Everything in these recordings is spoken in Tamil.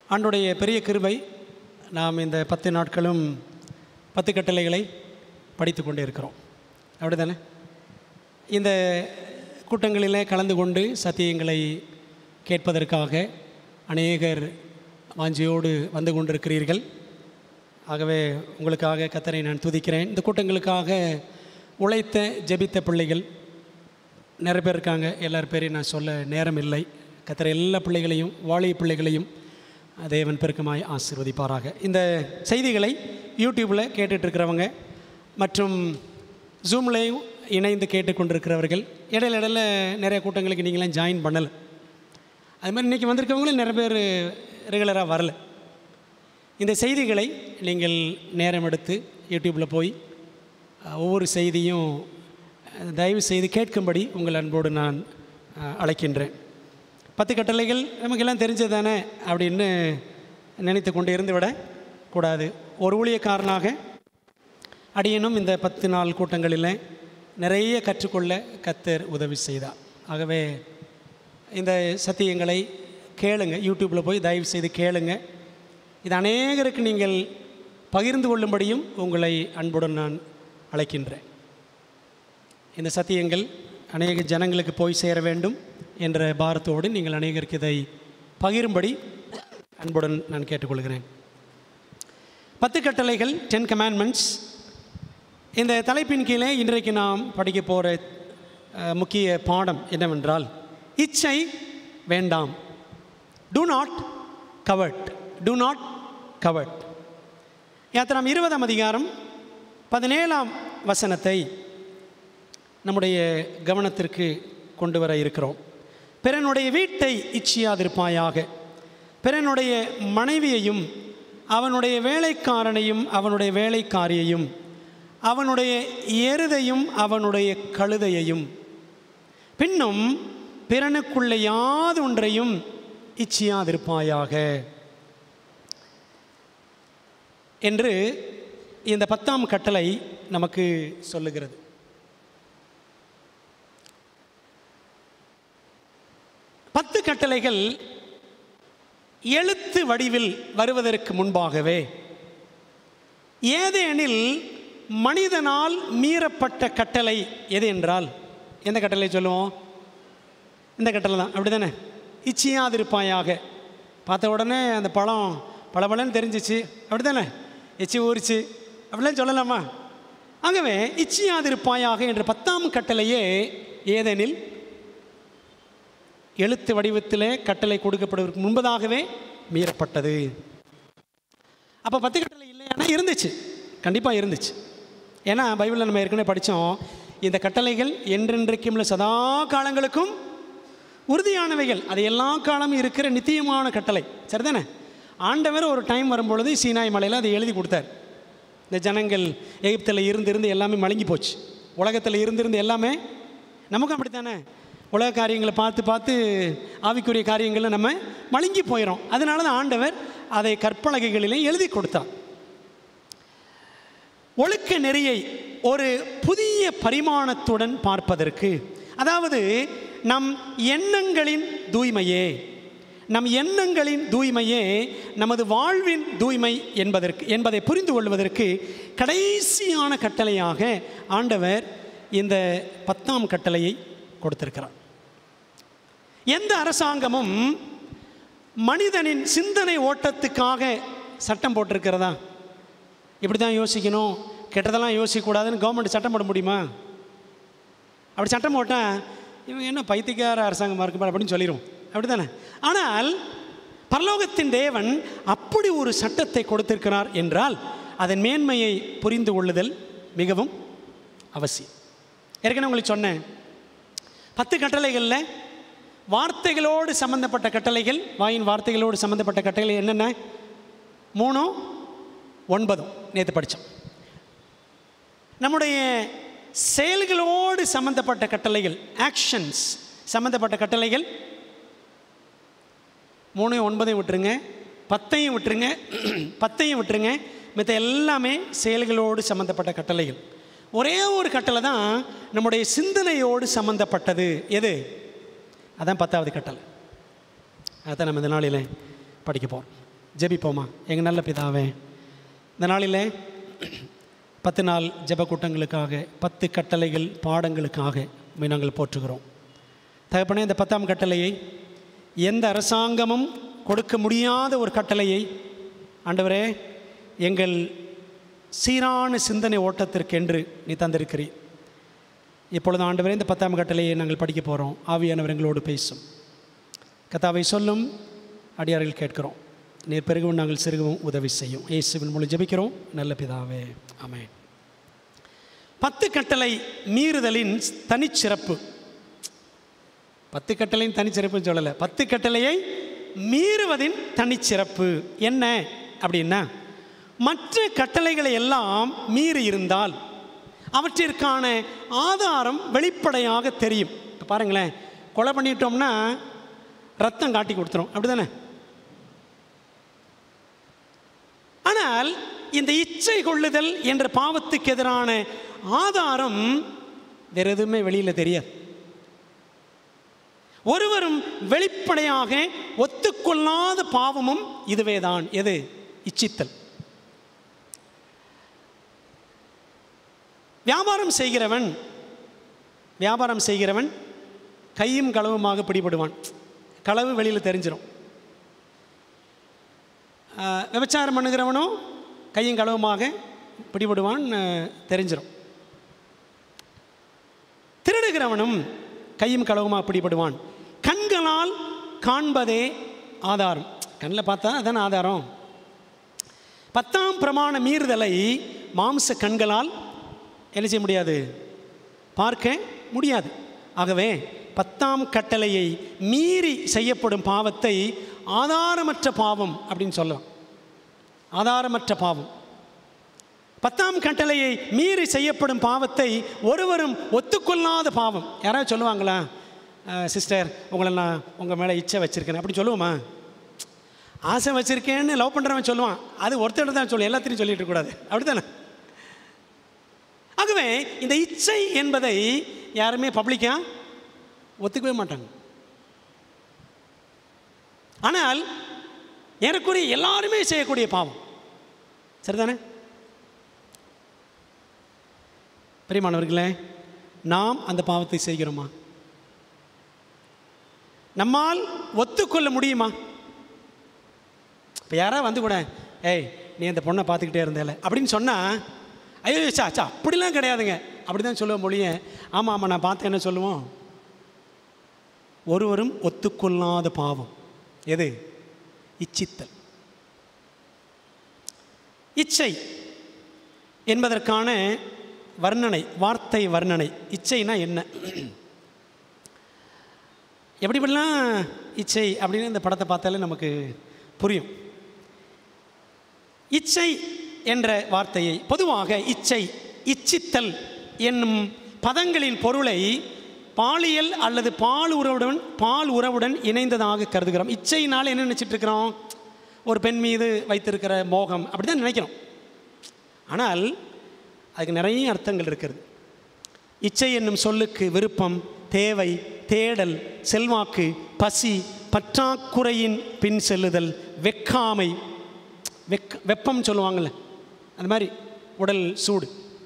ஆண்டுடைய பெரிய கிருபை நாம் இந்த பத்து நாட்களும் பத்து கட்டளைகளை படித்து கொண்டே இருக்கிறோம் அப்படிதானே இந்த கூட்டங்களிலே கலந்து கொண்டு சத்தியங்களை கேட்பதற்காக அநேகர் வாஞ்சியோடு வந்து கொண்டிருக்கிறீர்கள் ஆகவே உங்களுக்காக கத்தரை நான் துதிக்கிறேன் இந்த கூட்டங்களுக்காக உழைத்த ஜெபித்த பிள்ளைகள் நிறைய பேர் இருக்காங்க எல்லார் பேரையும் நான் சொல்ல நேரம் இல்லை கத்தரை எல்லா பிள்ளைகளையும் வாலிய பிள்ளைகளையும் தேவன் பெருக்கமாய் ஆசீர்வதிப்பாராக இந்த செய்திகளை யூடியூப்பில் கேட்டுட்ருக்கிறவங்க மற்றும் ஜூம்லேயும் இணைந்து கேட்டுக்கொண்டிருக்கிறவர்கள் இடையில இடையில நிறைய கூட்டங்களுக்கு நீங்களாம் ஜாயின் பண்ணலை அது மாதிரி இன்றைக்கி வந்திருக்கவங்களும் நிறைய பேர் ரெகுலராக வரல இந்த செய்திகளை நீங்கள் நேரம் எடுத்து யூடியூப்பில் போய் அஹ், ஒவ்வொரு செய்தியும் அஹ், தயவு செய்து கேட்கும்படி உங்கள் அன்போடு நான் அஹ், அழைக்கின்றேன் பத்து கட்டளைகள் நமக்கெல்லாம் தெரிஞ்சது தானே அப்படின்னு நினைத்து கொண்டு இருந்து விட கூடாது ஒரு ஊழியக்காரனாக அடியனும் இந்த பத்து நாள் கூட்டங்களில் நிறைய கற்றுக்கொள்ள கத்தர் உதவி செய்தார் ஆகவே இந்த சத்தியங்களை கேளுங்க யூடியூப்பில் போய் தயவு செய்து கேளுங்க இது அநேகருக்கு நீங்கள் பகிர்ந்து கொள்ளும்படியும் உங்களை அன்புடன் நான் அழைக்கின்றேன் இந்த சத்தியங்கள் அநேக ஜனங்களுக்கு போய் சேர வேண்டும் என்ற பாரத்தோடு நீங்கள் அநேகருக்கு இதை பகிரும்படி அன்புடன் நான் கேட்டுக்கொள்கிறேன் பத்து கட்டளைகள் டென் கமாண்ட்மெண்ட்ஸ் இந்த தலைப்பின் கீழே இன்றைக்கு நாம் படிக்க போகிற முக்கிய பாடம் என்னவென்றால் இச்சை வேண்டாம் do not covet do not covet யாத்திராம் இருபதாம் அதிகாரம் பதினேழாம் வசனத்தை நம்முடைய கவனத்திற்கு கொண்டு வர இருக்கிறோம் பிறனுடைய வீட்டை இச்சியாதிருப்பாயாக பிறனுடைய மனைவியையும் அவனுடைய வேலைக்காரனையும் அவனுடைய வேலைக்காரியையும் அவனுடைய எருதையும் அவனுடைய கழுதையையும் பின்னும் பிறனுக்குள்ள யாதொன்றையும் இச்சியாதிருப்பாயாக என்று இந்த பத்தாம் கட்டளை நமக்கு சொல்லுகிறது பத்து கட்டளைகள் எழுத்து வடிவில் வருவதற்கு முன்பாகவே ஏதேனில் மனிதனால் மீறப்பட்ட கட்டளை எது என்றால் எந்த கட்டளை சொல்லுவோம் இந்த கட்டளை தான் அப்படி தானே இச்சியாதிருப்பாயாக பார்த்த உடனே அந்த பழம் பளபளன்னு தெரிஞ்சிச்சு அப்படி தானே எச்சி ஊறிச்சு அப்படிலாம் சொல்லலாமா ஆகவே இச்சியாதிருப்பாயாக என்ற பத்தாம் கட்டளையே ஏதெனில் எழுத்து வடிவத்திலே கட்டளை கொடுக்கப்படுவதற்கு முன்பதாகவே மீறப்பட்டது அப்போ பத்து கட்டளை இல்லையானா இருந்துச்சு கண்டிப்பாக இருந்துச்சு ஏன்னா பைபிளில் நம்ம ஏற்கனவே படித்தோம் இந்த கட்டளைகள் என்றென்றைக்கும் உள்ள சதா காலங்களுக்கும் உறுதியானவைகள் அது எல்லா காலமும் இருக்கிற நித்தியமான கட்டளை சரிதானே ஆண்டவர் ஒரு டைம் வரும்பொழுது சீனாய் மலையில் அதை எழுதி கொடுத்தார் இந்த ஜனங்கள் எகிப்தில் இருந்து இருந்து எல்லாமே மழுங்கி போச்சு உலகத்தில் இருந்திருந்து எல்லாமே நமக்கும் அப்படித்தானே உலக காரியங்களை பார்த்து பார்த்து ஆவிக்குரிய காரியங்களில் நம்ம மழுங்கி போயிடும் அதனால தான் ஆண்டவர் அதை கற்பலகைகளிலே எழுதி கொடுத்தார் ஒழுக்க நெறியை ஒரு புதிய பரிமாணத்துடன் பார்ப்பதற்கு அதாவது நம் எண்ணங்களின் தூய்மையே நம் எண்ணங்களின் தூய்மையே நமது வாழ்வின் தூய்மை என்பதற்கு என்பதை புரிந்து கொள்வதற்கு கடைசியான கட்டளையாக ஆண்டவர் இந்த பத்தாம் கட்டளையை கொடுத்திருக்கிறார் எந்த அரசாங்கமும் மனிதனின் சிந்தனை ஓட்டத்துக்காக சட்டம் போட்டிருக்கிறதா இப்படி தான் யோசிக்கணும் கெட்டதெல்லாம் யோசிக்கக்கூடாதுன்னு கவர்மெண்ட் சட்டம் போட முடியுமா அப்படி சட்டம் போட்டால் இவங்க என்ன பைத்தியக்கார அரசாங்கமாக இருக்கு அப்படின்னு சொல்லிடும் அப்படி தானே ஆனால் பரலோகத்தின் தேவன் அப்படி ஒரு சட்டத்தை கொடுத்திருக்கிறார் என்றால் அதன் மேன்மையை புரிந்து கொள்ளுதல் மிகவும் அவசியம் ஏற்கனவே உங்களுக்கு சொன்னேன் பத்து கட்டளைகளில் வார்த்தைகளோடு சம்பந்தப்பட்ட கட்டளைகள் வாயின் வார்த்தைகளோடு சம்பந்தப்பட்ட கட்டளை என்னென்ன மூணும் ஒன்பதும் நேற்று படித்தோம் நம்முடைய செயல்களோடு சம்பந்தப்பட்ட கட்டளைகள் ஆக்ஷன்ஸ் சம்பந்தப்பட்ட கட்டளைகள் மூணையும் ஒன்பதையும் விட்டுருங்க பத்தையும் விட்டுருங்க பத்தையும் விட்டுருங்க மற்ற எல்லாமே செயல்களோடு சம்பந்தப்பட்ட கட்டளைகள் ஒரே ஒரு கட்டளை தான் நம்முடைய சிந்தனையோடு சம்பந்தப்பட்டது எது அதான் பத்தாவது கட்டளை அதான் நம்ம இந்த நாளில் படிக்க போகிறோம் ஜெபிப்போமா எங்கள் நல்ல பிதாவே இந்த நாளில் பத்து நாள் ஜெப கூட்டங்களுக்காக பத்து கட்டளைகள் பாடங்களுக்காக உம்மை நாங்கள் போற்றுகிறோம் தகப்பனே இந்த பத்தாம் கட்டளையை எந்த அரசாங்கமும் கொடுக்க முடியாத ஒரு கட்டளையை ஆண்டவரே எங்கள் சீரான சிந்தனை ஓட்டத்திற்கென்று நீ தந்திருக்கிறீர் இப்பொழுது ஆண்டவரே இந்த பத்தாம் கட்டளையை நாங்கள் படிக்க போகிறோம் ஆவியானவர் எங்களோடு பேசும் கத்தாவை சொல்லும் அடியார்கள் கேட்கிறோம் நீர் பெருகவும் நாங்கள் சிறுகவும் உதவி செய்யும் இயேசுவின் மூலம் ஜெபிக்கிறோம் நல்ல பிதாவே ஆமென் பத்து கட்டளை மீறுதலின் தனிச்சிறப்பு பத்து கட்டளையின் தனிச்சிறப்புன்னு சொல்லலை பத்து கட்டளையை மீறுவதின் தனிச்சிறப்பு என்ன அப்படின்னா மற்ற கட்டளைகளை எல்லாம் மீறி இருந்தால் அவற்றிற்கான ஆதாரம் வெளிப்படையாக தெரியும் இப்போ பாருங்களேன் கொலை பண்ணிட்டோம்னா ரத்தம் காட்டி கொடுத்துரும் அப்படிதானே ஆனால் இந்த இச்சை கொள்ளுதல் என்ற பாவத்துக்கு எதிரான ஆதாரம் வேற எதுவுமே வெளியில் தெரியாது ஒருவரும் வெளிப்படையாக ஒத்துக்கொள்ளாத பாவமும் இதுவே தான் எது இச்சித்தல் வியாபாரம் செய்கிறவன் வியாபாரம் செய்கிறவன் கையும் களவுமாக பிடிபடுவான் களவு வெளியில் தெரிஞ்சிடும் ஆஹ், விபச்சாரம் பண்ணுகிறவனும் கையும் களவுமாக பிடிபடுவான் ஆஹ், தெரிஞ்சிடும் திருடுகிறவனும் கையும் களவுமாக பிடிபடுவான் கண்களால் காண்பதே ஆதாரம் கண்ணில் பார்த்தா அதான ஆதாரம் பத்தாம் பிரமாண மீறுதலை மாம்ச கண்களால் என்ன செய்ய முடியாது பார்க்க முடியாது ஆகவே பத்தாம் கட்டளையை மீறி செய்யப்படும் பாவத்தை ஆதாரமற்ற பாவம் அப்படின்னு சொல்லலாம் ஆதாரமற்ற பாவம் பத்தாம் கட்டளையை மீறி செய்யப்படும் பாவத்தை ஒருவரும் ஒத்துக்கொள்ளாத பாவம் யாராவது சொல்லுவாங்களா சிஸ்டர் உங்களை நான் உங்கள் மேலே இச்சை வச்சுருக்கேன் அப்படி சொல்லுவோமா ஆசை வச்சுருக்கேன்னு லவ் பண்ணுறவன் சொல்லுவான் அது ஒருத்தர் தான் சொல்லு எல்லாத்தையும் சொல்லிட்டு இருக்கக்கூடாது அப்படித்தானே ஆகவே இந்த இச்சை என்பதை யாருமே பப்ளிக்காக ஒத்துக்கவே மாட்டாங்க ஆனால் ஏறக்குறைய எல்லாருமே செய்யக்கூடிய பாவம் சரிதானே பிரியமானவர்களே நாம் அந்த பாவத்தை செய்கிறோமா நம்மால் ஒத்துக்கொள்ள முடியுமா இப்போ யாராவது வந்து கூட ஏய் நீ அந்த பொண்ணை பார்த்துக்கிட்டே இருந்தேல அப்படின்னு சொன்னால் ஐயோ சா சா அப்படிலாம் கிடையாதுங்க அப்படி தான் சொல்லுவோம் மொழிய ஆமாம் ஆமாம் நான் பார்த்தேன் என்ன சொல்லுவோம் ஒருவரும் ஒத்துக்கொள்ளாத பாவம் எது இச்சித்தல் இச்சை என்பதற்கான வர்ணனை வார்த்தை வர்ணனை இச்சைனா என்ன எப்படி இப்படிலாம் இச்சை அப்படின்னு இந்த படத்தை பார்த்தாலே நமக்கு புரியும் இச்சை என்ற வார்த்தையை பொதுவாக இச்சை இச்சித்தல் என்னும் பதங்களின் பொருளை பாலியல் அல்லது பால் உறவுடன் பால் உறவுடன் இணைந்ததாக கருதுகிறோம் இச்சையினால் என்ன நினச்சிட்டு இருக்கிறோம் ஒரு பெண் மீது வைத்திருக்கிற மோகம் அப்படி தான் நினைக்கிறோம் ஆனால் அதுக்கு நிறைய அர்த்தங்கள் இருக்கிறது இச்சை என்னும் சொல்லுக்கு விருப்பம் தேவை தேடல் செல்வாக்கு பசி பற்றாக்குறையின் பின் செல்லுதல் வெக்காமை வெக் வெப்பம் சொல்லுவாங்கள்ல அந்த மாதிரி உடல் சூடு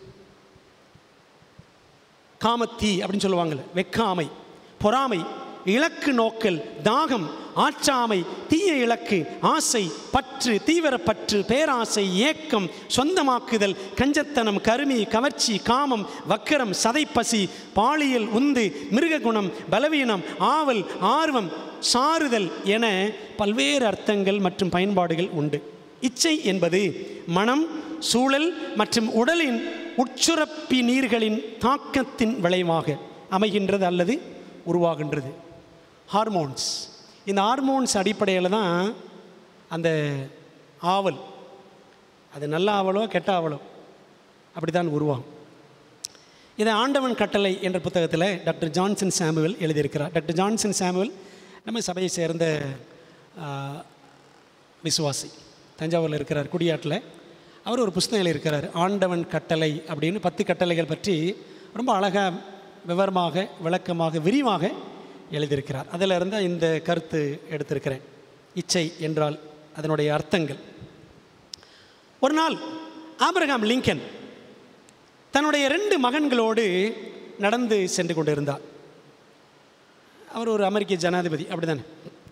காமத்தீ அப்படின்னு சொல்லுவாங்கள்ல வெக்காமை பொறாமை இலக்கு நோக்கல் தாகம் ஆற்றாமை தீய இலக்கு ஆசை பற்று தீவிர பற்று பேராசை ஏக்கம் சொந்தமாக்குதல் கஞ்சத்தனம் கருமி கவர்ச்சி காமம் வக்கரம் சதைப்பசி பாலியல் உந்து மிருககுணம் பலவீனம் ஆவல் ஆர்வம் சாறுதல் என பல்வேறு அர்த்தங்கள் மற்றும் பயன்பாடுகள் உண்டு இச்சை என்பது மனம் சூழல் மற்றும் உடலின் உட்சுரப்பி நீர்களின் தாக்கத்தின் விளைவாக அமைகின்றது அல்லது உருவாகின்றது ஹார்மோன்ஸ் இந்த ஹார்மோன்ஸ் அடிப்படையில் தான் அந்த ஆவல் அது நல்ல ஆவலோ கெட்ட ஆவலோ அப்படி தான் உருவாகும் இதை ஆண்டவன் கட்டளை என்ற புத்தகத்தில் டாக்டர் ஜான்சன் சாமுவல் எழுதியிருக்கிறார் டாக்டர் ஜான்சன் சாமுவல் நம்ம சபையை சேர்ந்த ஆ, விசுவாசி தஞ்சாவூரில் இருக்கிறார் குடியாட்டில் அவர் ஒரு புஸ்தகம் எழுதியிருக்கிறார் ஆண்டவன் கட்டளை அப்படின்னு பத்து கட்டளைகள் பற்றி ரொம்ப அழகாக விவரமாக விளக்கமாக விரிவாக எழுதியிருக்கிறார் அதில் இருந்து இந்த கருத்து எடுத்திருக்கிறேன் இச்சை என்றால் அதனுடைய அர்த்தங்கள் ஒரு நாள் ஆபிரகாம் லிங்கன் தன்னுடைய ரெண்டு மகன்களோடு நடந்து சென்று கொண்டிருந்தார் அவர் ஒரு அமெரிக்க ஜனாதிபதி அப்படிதானே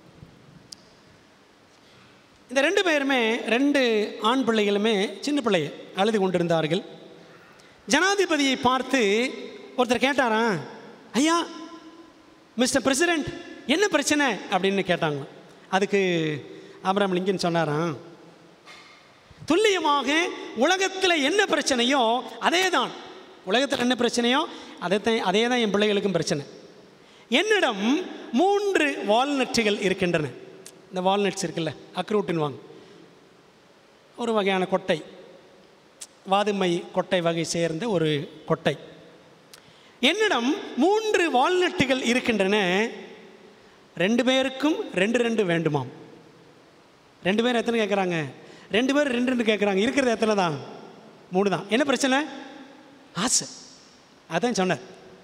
இந்த ரெண்டு பேருமே ரெண்டு ஆண் பிள்ளைகளுமே சின்ன பிள்ளைய அழுது கொண்டிருந்தார்கள் ஜனாதிபதியை பார்த்து ஒருத்தர் கேட்டாரா ஐயா மிஸ்டர் பிரசிடென்ட் என்ன பிரச்சனை அப்படின்னு கேட்டாங்க அதுக்கு ஆபிரகாம் லிங்கன் சொன்னாராம் துல்லியமாக உலகத்தில் என்ன பிரச்சனையோ அதே தான் உலகத்தில் என்ன பிரச்சனையோ அதே தான் அதே தான் என் பிள்ளைகளுக்கும் பிரச்சனை என்னிடம் மூன்று வால்நட்டுகள் இருக்கின்றன இந்த வால்நட்ஸ் இருக்குல்ல அக்ரூட்டுன்னு வாங்க ஒரு வகையான கொட்டை வாதுமை கொட்டை வகை சேர்ந்த ஒரு கொட்டை என்னிடம் மூன்று வால்நட்டுகள் இருக்கின்றன ரெண்டு பேருக்கும் ரெண்டு ரெண்டு வேண்டுமாம் ரெண்டு பேர் எத்தனை கேட்குறாங்க ரெண்டு பேர் ரெண்டு ரெண்டு கேட்குறாங்க இருக்கிறது எத்தனை தான் மூணு தான் என்ன பிரச்சனை ஆசை அதான் சொன்னார்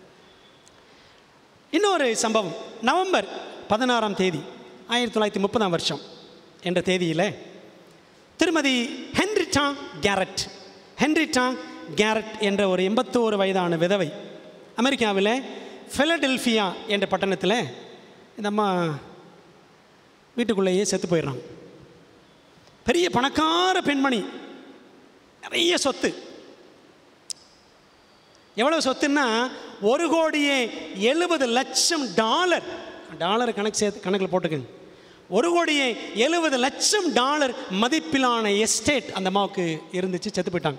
இன்னொரு சம்பவம் நவம்பர் பதினாறாம் தேதி ஆயிரத்தி தொள்ளாயிரத்தி முப்பதாம் வருஷம் என்ற தேதியில் திருமதி ஹென்ரிட்டா கேரட் ஹென்ரிட்டா கேரட் என்ற ஒரு எண்பத்தோரு வயதான விதவை அமெரிக்காவில் ஃபிலடெல்ஃபியா என்ற பட்டணத்தில் இந்த அம்மா வீட்டுக்குள்ளேயே செத்து போயிடுறாங்க பெரிய பணக்கார பெண்மணி நிறைய சொத்து எவ்வளோ சொத்துன்னா ஒரு கோடியே எழுபது லட்சம் டாலர் டாலர் கணக்கு சேர்த்து கணக்கில் போட்டுக்கங்க ஒரு கோடியே எழுபது லட்சம் டாலர் மதிப்பிலான எஸ்டேட் அந்த அம்மாவுக்கு இருந்துச்சு செத்து போயிட்டாங்க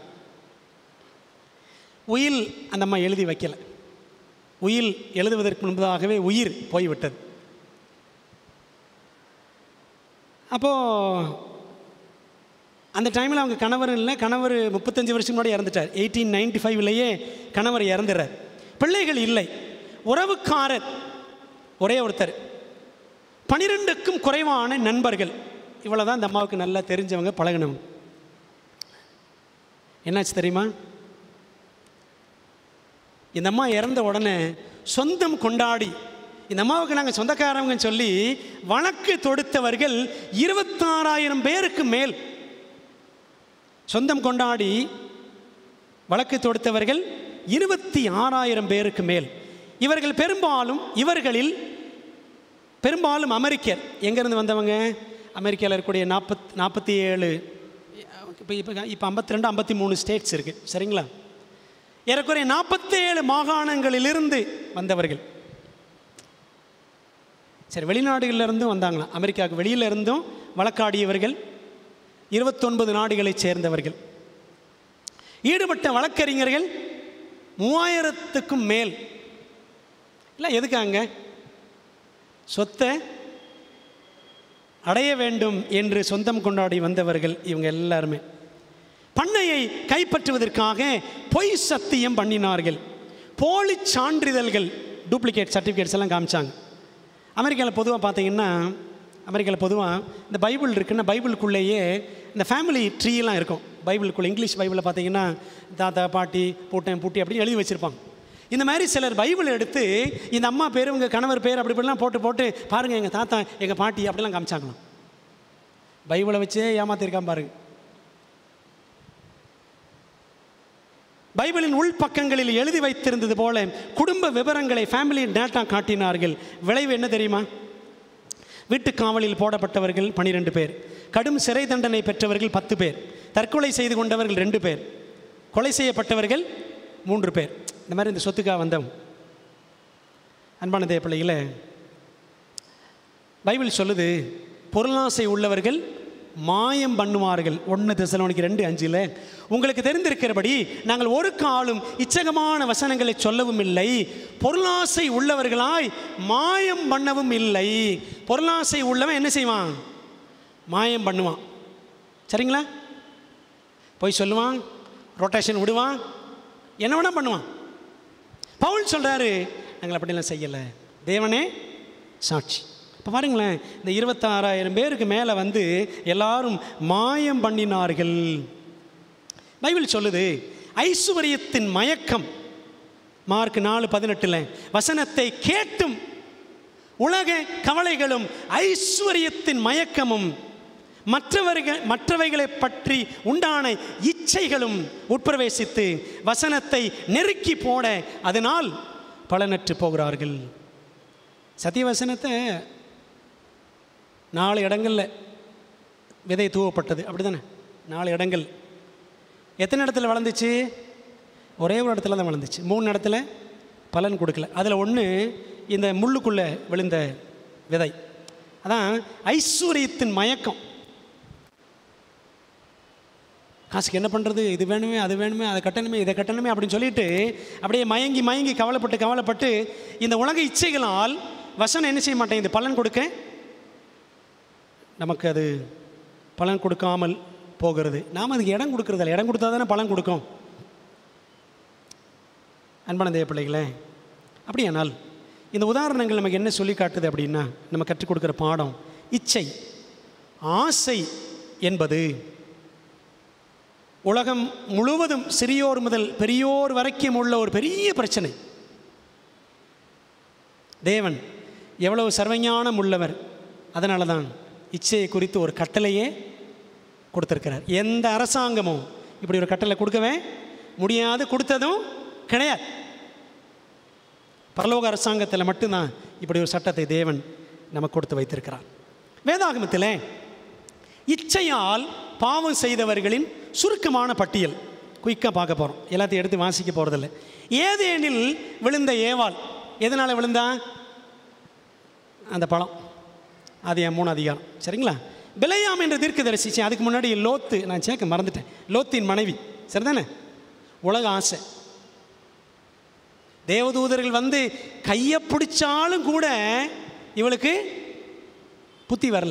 உயில் அந்த அம்மா எழுதி வைக்கல உயில் எழுதுவதற்கு முன்பதாகவே உயிர் போய்விட்டது அப்போது அந்த டைமில் அவங்க கணவர் இல்லை கணவர் முப்பத்தஞ்சு வருஷம் முன்னாடி இறந்துட்டார் எயிட்டீன் நைன்டி ஃபைவ்லேயே கணவர் இறந்துறார் பிள்ளைகள் இல்லை உறவுக்காரர் ஒரே ஒருத்தர் பனிரெண்டுக்கும் குறைவான நண்பர்கள் இவ்வளோ தான் இந்த அம்மாவுக்கு நல்லா தெரிஞ்சவங்க பழகினவங்க என்னாச்சு தெரியுமா இந்த அம்மா இறந்த உடனே சொந்தம் கொண்டாடி இந்த அம்மாவுக்கு நாங்கள் சொந்தக்காரவங்கன்னு சொல்லி வழக்கு தொடுத்தவர்கள் இருபத்தாறாயிரம் பேருக்கு மேல் சொந்தம் கொண்டாடி வழக்கு தொடுத்தவர்கள் இருபத்தி ஆறாயிரம் பேருக்கு மேல் இவர்கள் பெரும்பாலும் இவர்களில் பெரும்பாலும் அமெரிக்கர் எங்கேருந்து வந்தவங்க அமெரிக்காவில் இருக்கக்கூடிய நாற்பத் நாற்பத்தி ஏழு இப்போ இப்போ இப்போ ஐம்பத்தி ரெண்டு ஐம்பத்தி மூணு ஸ்டேட்ஸ் இருக்குது சரிங்களா ஏறக்குறைய நாற்பத்தேழு மாகாணங்களிலிருந்து வந்தவர்கள் சரி வெளிநாடுகளில் இருந்தும் வந்தாங்களாம் அமெரிக்காவுக்கு வெளியில இருந்தும் வழக்காடியவர்கள் இருபத்தொன்பது நாடுகளைச் சேர்ந்தவர்கள் ஈடுபட்ட வழக்கறிஞர்கள் மூவாயிரத்துக்கும் மேல் இல்லை எதுக்காங்க சொத்தை அடைய வேண்டும் என்று சொந்தம் கொண்டாடி வந்தவர்கள் இவங்க எல்லாருமே பண்ணையை கைப்பற்றுவதற்காக பொய் சத்தியம் பண்ணினார்கள் போலி சான்றிதழ்கள் டூப்ளிகேட் சர்டிஃபிகேட்ஸ் எல்லாம் காமிச்சாங்க அமெரிக்காவில் பொதுவாக பார்த்தீங்கன்னா அமெரிக்காவில் பொதுவாக இந்த பைபிள் இருக்குன்னா பைபிளுக்குள்ளேயே இந்த ஃபேமிலி ட்ரீலாம் இருக்கும் பைபிளுக்குள்ளே இங்கிலீஷ் பைபிளில் பார்த்தீங்கன்னா தாத்தா பாட்டி பூட்டன் பூட்டி அப்படி எழுதி வச்சுருப்பாங்க இந்த மாதிரி சிலர் பைபிள் எடுத்து இந்த அம்மா பேர் உங்கள் கணவர் பேர் அப்படி இப்படிலாம் போட்டு போட்டு பாருங்கள் எங்கள் தாத்தா எங்கள் பாட்டி அப்படிலாம் காமிச்சாங்களாம் பைபிளை வச்சே ஏமாத்திருக்கான் பாருங்க பைபிளின் உள்பக்கங்களில் எழுதி வைத்திருந்தது போல குடும்ப விவரங்களை ஃபேமிலி டேட்டா காட்டினார்கள் விளைவு என்ன தெரியுமா வீட்டு காவலில் போடப்பட்டவர்கள் பனிரெண்டு பேர் கடும் சிறை தண்டனை பெற்றவர்கள் பத்து பேர் தற்கொலை செய்து கொண்டவர்கள் ரெண்டு பேர் கொலை செய்யப்பட்டவர்கள் மூன்று பேர் இந்த மாதிரி இந்த சொத்துக்காக வந்தவங்க அன்பான தேவ பிள்ளைகளே பைபிள் சொல்லுது பொருளாசை உள்ளவர்கள் மாயம் பண்ணுவார்கள் ஒன்று திசலோனிக்கு ரெண்டு அஞ்சில் உங்களுக்கு தெரிந்திருக்கிறபடி நாங்கள் ஒரு காலும் இச்சகமான வசனங்களை சொல்லவும் இல்லை பொருளாசை உள்ளவர்களாய் மாயம் பண்ணவும் இல்லை பொருளாசை உள்ளவன் என்ன செய்வான் மாயம் பண்ணுவான் சரிங்களா போய் சொல்லுவான் ரொட்டேஷன் விடுவான் என்ன வேணா பண்ணுவான் பவுல் சொல்கிறாரு நாங்கள் அப்படிலாம் செய்யலை தேவனே சாட்சி இப்போ பாருங்களேன் இந்த இருபத்தாறாயிரம் பேருக்கு மேலே வந்து எல்லாரும் மாயம் பண்ணினார்கள் பைபிள் சொல்லுது ஐஸ்வர்யத்தின் மயக்கம் மார்க் நாலு பதினெட்டில் வசனத்தை கேட்டும் உலக கவலைகளும் ஐஸ்வர்யத்தின் மயக்கமும் மற்றவர்கள் மற்றவைகளை பற்றி உண்டான இச்சைகளும் உட்பிரவேசித்து வசனத்தை நெருக்கி போட அதனால் பலனற்று போகிறார்கள் சத்தியவசனத்தை நாலு இடங்களில் விதை தூவப்பட்டது அப்படி தானே நாலு இடங்கள் எத்தனை இடத்துல வளர்ந்துச்சு ஒரே ஒரு இடத்துல தான் வளர்ந்துச்சு மூணு இடத்துல பலன் கொடுக்கல அதில் ஒன்று இந்த முள்ளுக்குள்ளே விழுந்த விதை அதான் ஐஸ்வர்யத்தின் மயக்கம் காசுக்கு என்ன பண்ணுறது இது வேணுமே அது வேணுமே அதை கட்டணுமே இதை கட்டணுமே அப்படின்னு சொல்லிட்டு அப்படியே மயங்கி மயங்கி கவலைப்பட்டு கவலைப்பட்டு இந்த உலக இச்சைகளால் வசனம் என்ன செய்ய மாட்டேங்குது பலன் கொடுக்க நமக்கு அது பலன் கொடுக்காமல் போகிறது நாம் அதுக்கு இடம் கொடுக்குறதில்ல இடம் கொடுத்தா தானே பலன் கொடுக்கும் அன்பான தேவ பிள்ளைகளே அப்படியானால் இந்த உதாரணங்கள் நமக்கு என்ன சொல்லி காட்டுது அப்படின்னா நம்ம கற்றுக் கொடுக்குற பாடம் இச்சை ஆசை என்பது உலகம் முழுவதும் சிறியோர் முதல் பெரியோர் வரைக்கும் உள்ள ஒரு பெரிய பிரச்சனை தேவன் எவ்வளவு சர்வஞானம் உள்ளவர் அதனால தான் இச்சையை குறித்து ஒரு கட்டளையே கொடுத்துருக்கிறார் எந்த அரசாங்கமும் இப்படி ஒரு கட்டளை கொடுக்கவே முடியாது கொடுத்ததும் கிடையாது பரலோக அரசாங்கத்தில் மட்டும்தான் இப்படி ஒரு சட்டத்தை தேவன் நமக்கு கொடுத்து வைத்திருக்கிறார் வேதாகமத்தில் இச்சையால் பாவம் செய்தவர்களின் சுருக்கமான பட்டியல் குயிக்காக பார்க்க போகிறோம் எல்லாத்தையும் எடுத்து வாசிக்க போகிறதில்ல ஏதேனில் விழுந்த ஏவாள் எதனால் விழுந்தா அந்த பழம் அது என் மூணு அதிகாரம் சரிங்களா பிலையாம் என்ற தீர்க்கதரிசி சரி, அதுக்கு முன்னாடி லோத்து நான் சேர்க்க மறந்துட்டேன் லோத்தின் மனைவி சரிதானே உலக ஆசை தேவதூதர்கள் வந்து கையை பிடிச்சாலும் கூட இவளுக்கு புத்தி வரல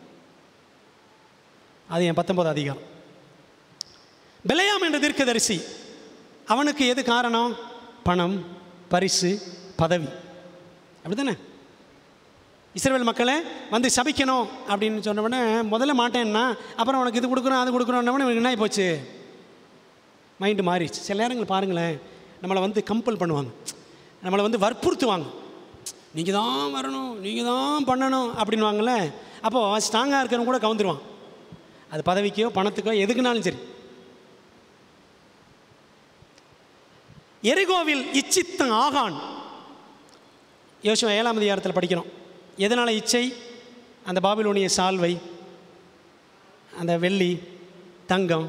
அது என் பத்தொன்பது அதிகாரம் பிலையாம் என்ற தீர்க்கதரிசி அவனுக்கு எது காரணம் பணம் பரிசு பதவி அப்படிதானே இஸ்ரேல் மக்களை வந்து சபிக்கணும் அப்படின்னு சொன்ன உடனே முதல்ல மாட்டேன்னா அப்புறம் உனக்கு இது கொடுக்குறோம் அது கொடுக்குறோன்னவனே இவனுக்கு என்ன ஆகி போச்சு மைண்டு மாறிடுச்சு சில நேரங்கள் பாருங்களேன் நம்மளை வந்து கம்பல் பண்ணுவாங்க நம்மளை வந்து வற்புறுத்துவாங்க நீங்கள் தான் வரணும் நீங்கள் தான் பண்ணணும் அப்படின்வாங்கல்ல அப்போது ஸ்ட்ராங்காக இருக்கிறவங்க கூட கவுந்துருவான் அது பதவிக்கோ பணத்துக்கோ எதுக்குனாலும் சரி எரிகோவில் இச்சித்த ஆகான் யோசுவா ஏழாம் அதிகாரத்தில் படிக்கிறோம் எதனால் இச்சை அந்த பாபிலோனிய சால்வை அந்த வெள்ளி தங்கம்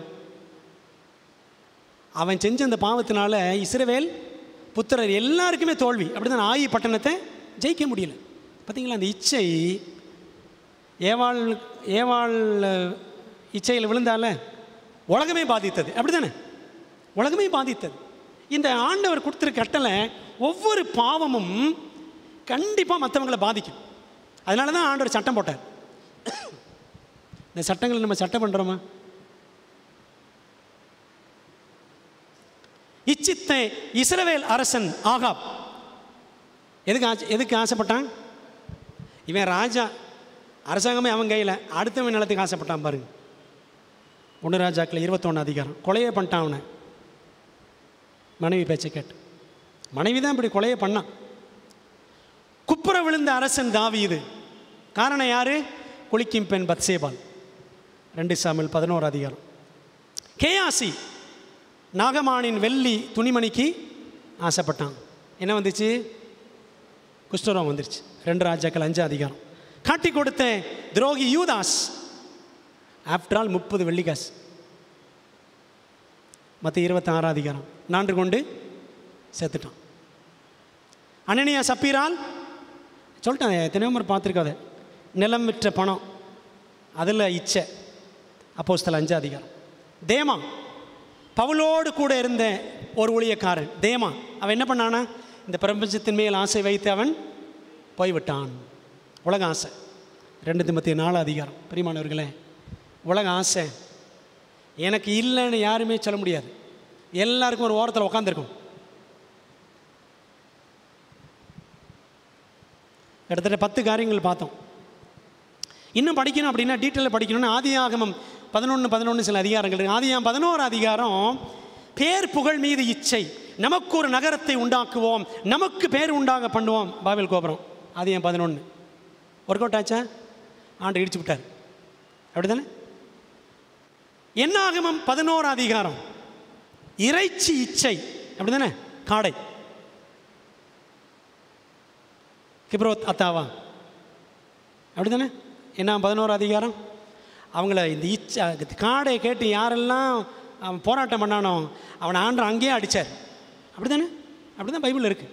அவன் செஞ்ச அந்த பாவத்தினால இஸ்ரவேல் புத்திரர் எல்லாருக்குமே தோல்வி அப்படிதான் ஆயி பட்டணத்தை ஜெயிக்க முடியல பார்த்தீங்களா அந்த இச்சை ஏவாள் ஏவாள் அஹ், இச்சையில் விழுந்தால உலகமே பாதித்தது அப்படிதானே உலகமே பாதித்தது இந்த ஆண்டவர் கொடுத்துருக்க கட்டளை ஒவ்வொரு பாவமும் கண்டிப்பாக மற்றவங்களை பாதிக்கும் அதனால தான் ஆண்டவர் சட்டம் போட்டார் இந்த சட்டங்களை நம்ம சட்டம் பண்ணுறோமா இச்சித்த இஸ்ரவேல் அரசன் ஆகாப் எதுக்கு ஆசை எதுக்கு ஆசைப்பட்டான் இவன் ராஜா அரசாங்கமே அவன் கையில் அடுத்தவன் நிலத்துக்கு ஆசைப்பட்டான் பாருங்க ஒன்று ராஜாக்கள் இருபத்தொன்று அதிகாரம் கொலையே பண்ணிட்டான் அவனை மனைவி பேச்சை கேட்டு மனைவி தான் இப்படி கொலையே பண்ணான் குப்புற விழுந்த அரசன் தாவீது காரணம் யாரு குளிக்கும் பெண் பத்சேபால் ரெண்டு சாமில் பதினோரு அதிகாரம் கேயாசி நாகமானின் வெள்ளி துணிமணிக்கு ஆசைப்பட்டான் என்ன வந்துச்சு குஷ்டரோகம் வந்துருச்சு ரெண்டு ராஜாக்கள் அஞ்சு அதிகாரம் காட்டி கொடுத்த துரோகி யூதாஸ் ஆஃப்டர் ஆல் முப்பது வெள்ளிக்காசு மற்ற இருபத்தாறாம் அதிகாரம் நான்கு கொண்டு செத்துட்டான் அனனியா சப்பீரால் சொல்லிட்டேன் எத்தனையோ முறை பார்த்துருக்காத நிலம் விற்ற பணம் அதில் இச்சை அப்போஸ்தல அஞ்சு அதிகாரம் தேமா பவுலோடு கூட இருந்த ஒரு ஊழியக்காரன் தேமா அவன் என்ன பண்ணானா இந்த பிரபஞ்சத்தின் மேல் ஆசை வைத்து அவன் போய்விட்டான் உலக ஆசை ரெண்டு திம்பத்தி நாலு அதிகாரம் பிரிமானவர்களே உலக ஆசை எனக்கு இல்லைன்னு யாருமே சொல்ல முடியாது எல்லாருக்கும் ஒரு ஓரத்தில் உட்காந்துருக்கும் கிட்டத்தட்ட பத்து காரியங்கள் பார்த்தோம் இன்னும் படிக்கணும் அப்படின்னா டீட்டெயிலில் படிக்கணும்னா ஆதியாகமம் பதினொன்று பதினொன்று சில அதிகாரங்கள் இருக்கு ஆதியாகம் பதினோரு அதிகாரம் பேர் புகழ் மீது இச்சை நமக்கு ஒரு நகரத்தை உண்டாக்குவோம் நமக்கு பேர் உண்டாக பண்ணுவோம் பாபில் கோபுரம் ஆதியாகம் பதினொன்று ஒர்க் அவுட் ஆச்சா ஆண்டு இடிச்சு விட்டார் அப்படிதானே என்னாகமம் பதினோரு அதிகாரம் இறைச்சி இச்சை அப்படிதானே காடை கிப்ரோத் அத்தாவா அப்படிதானே என்ன பதினோரு அதிகாரம் அவங்கள இந்த இச்சை காடை கேட்டு யாரெல்லாம் அவன் போராட்டம் பண்ணானோ அவனை ஆண்டு அங்கேயே அடித்தார் அப்படிதானே அப்படிதான் பைபிள் இருக்கு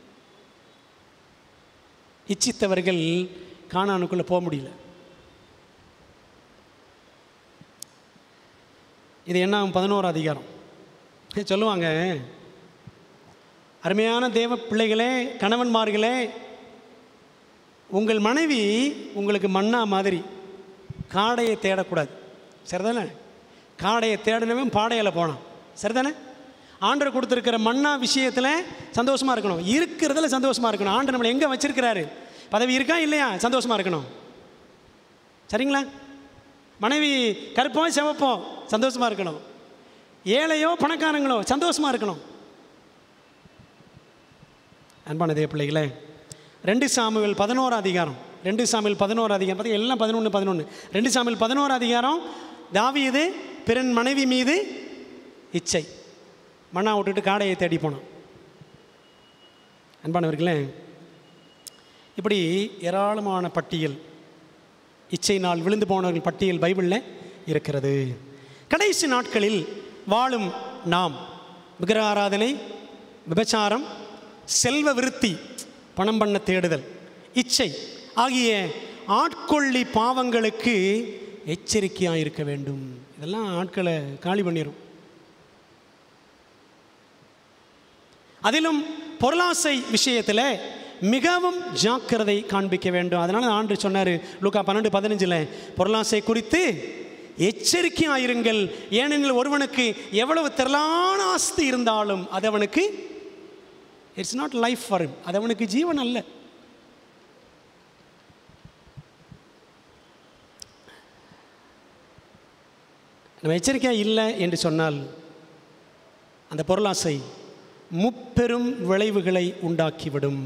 இச்சித்தவர்கள் காணானுக்குள்ளே போக முடியல இது என்ன பதினோரு அதிகாரம் சொல்லுவாங்க அருமையான தேவ பிள்ளைகளே கணவன்மார்களே உங்கள் மனைவி உங்களுக்கு மண்ணா மாதிரி காடையை தேடக்கூடாது சரிதானே காடையை தேடினவன் பாடையில் போனான் சரிதானே ஆண்டர் கொடுத்துருக்கிற மண்ணா விஷயத்தில் சந்தோஷமாக இருக்கணும் இருக்கிறதுல சந்தோஷமாக இருக்கணும் ஆண்டர் நம்மளை எங்கே வச்சிருக்கிறாரு பதவி இருக்கா இல்லையா சந்தோஷமாக இருக்கணும் சரிங்களா மனைவி கருப்போ சிவப்போ சந்தோஷமாக இருக்கணும் ஏழையோ பணக்காரங்களோ சந்தோஷமாக இருக்கணும் அன்பான தேவ பிள்ளைகளே ரெண்டு சாமுவேல் பதினோரு அதிகாரம் ரெண்டு சாமியில் பதினோரு அதிகாரம் பார்த்தீங்க எல்லாம் பதினொன்று பதினொன்று ரெண்டு சாமியில் பதினோரு அதிகாரம் தாவீது பிறன் மனைவி மீது இச்சை மண்ணா விட்டுட்டு காடையை தேடி போனான் அன்பானவர்களே இப்படி ஏராளமான பட்டியல் இச்சை நாள் விழுந்து போனவர்கள் பட்டியல் பைபிளில் இருக்கிறது கடைசி நாட்களில் வாழும் நாம் விக்கிர ஆராதனை விபச்சாரம் செல்வ விருத்தி பணம் பண்ண தேடுதல் இச்சை ஆகிய ஆட்கொள்ளி பாவங்களுக்கு எச்சரிக்கையாக இருக்க வேண்டும் இதெல்லாம் ஆட்களை காலி பண்ணிடும் அதிலும் பொருளாசை விஷயத்தில் மிகவும் ஜாக்கிரதை காண்பிக்க வேண்டும் அதனால் ஆண்டு சொன்னார் லூக்கா பன்னெண்டு பதினஞ்சில் பொருளாசை குறித்து எச்சரிக்கையாயிருங்கள் ஏனெனில் ஒருவனுக்கு எவ்வளவு திரளான ஆஸ்தி இருந்தாலும் அது அவனுக்கு இட்ஸ் நாட் லைஃப் ஃபார் அது அவனுக்கு ஜீவன் அல்ல நம்ம எச்சரிக்கையாக இல்லை என்று சொன்னால் அந்த பொருளாசை முப்பெரும் விளைவுகளை உண்டாக்கிவிடும்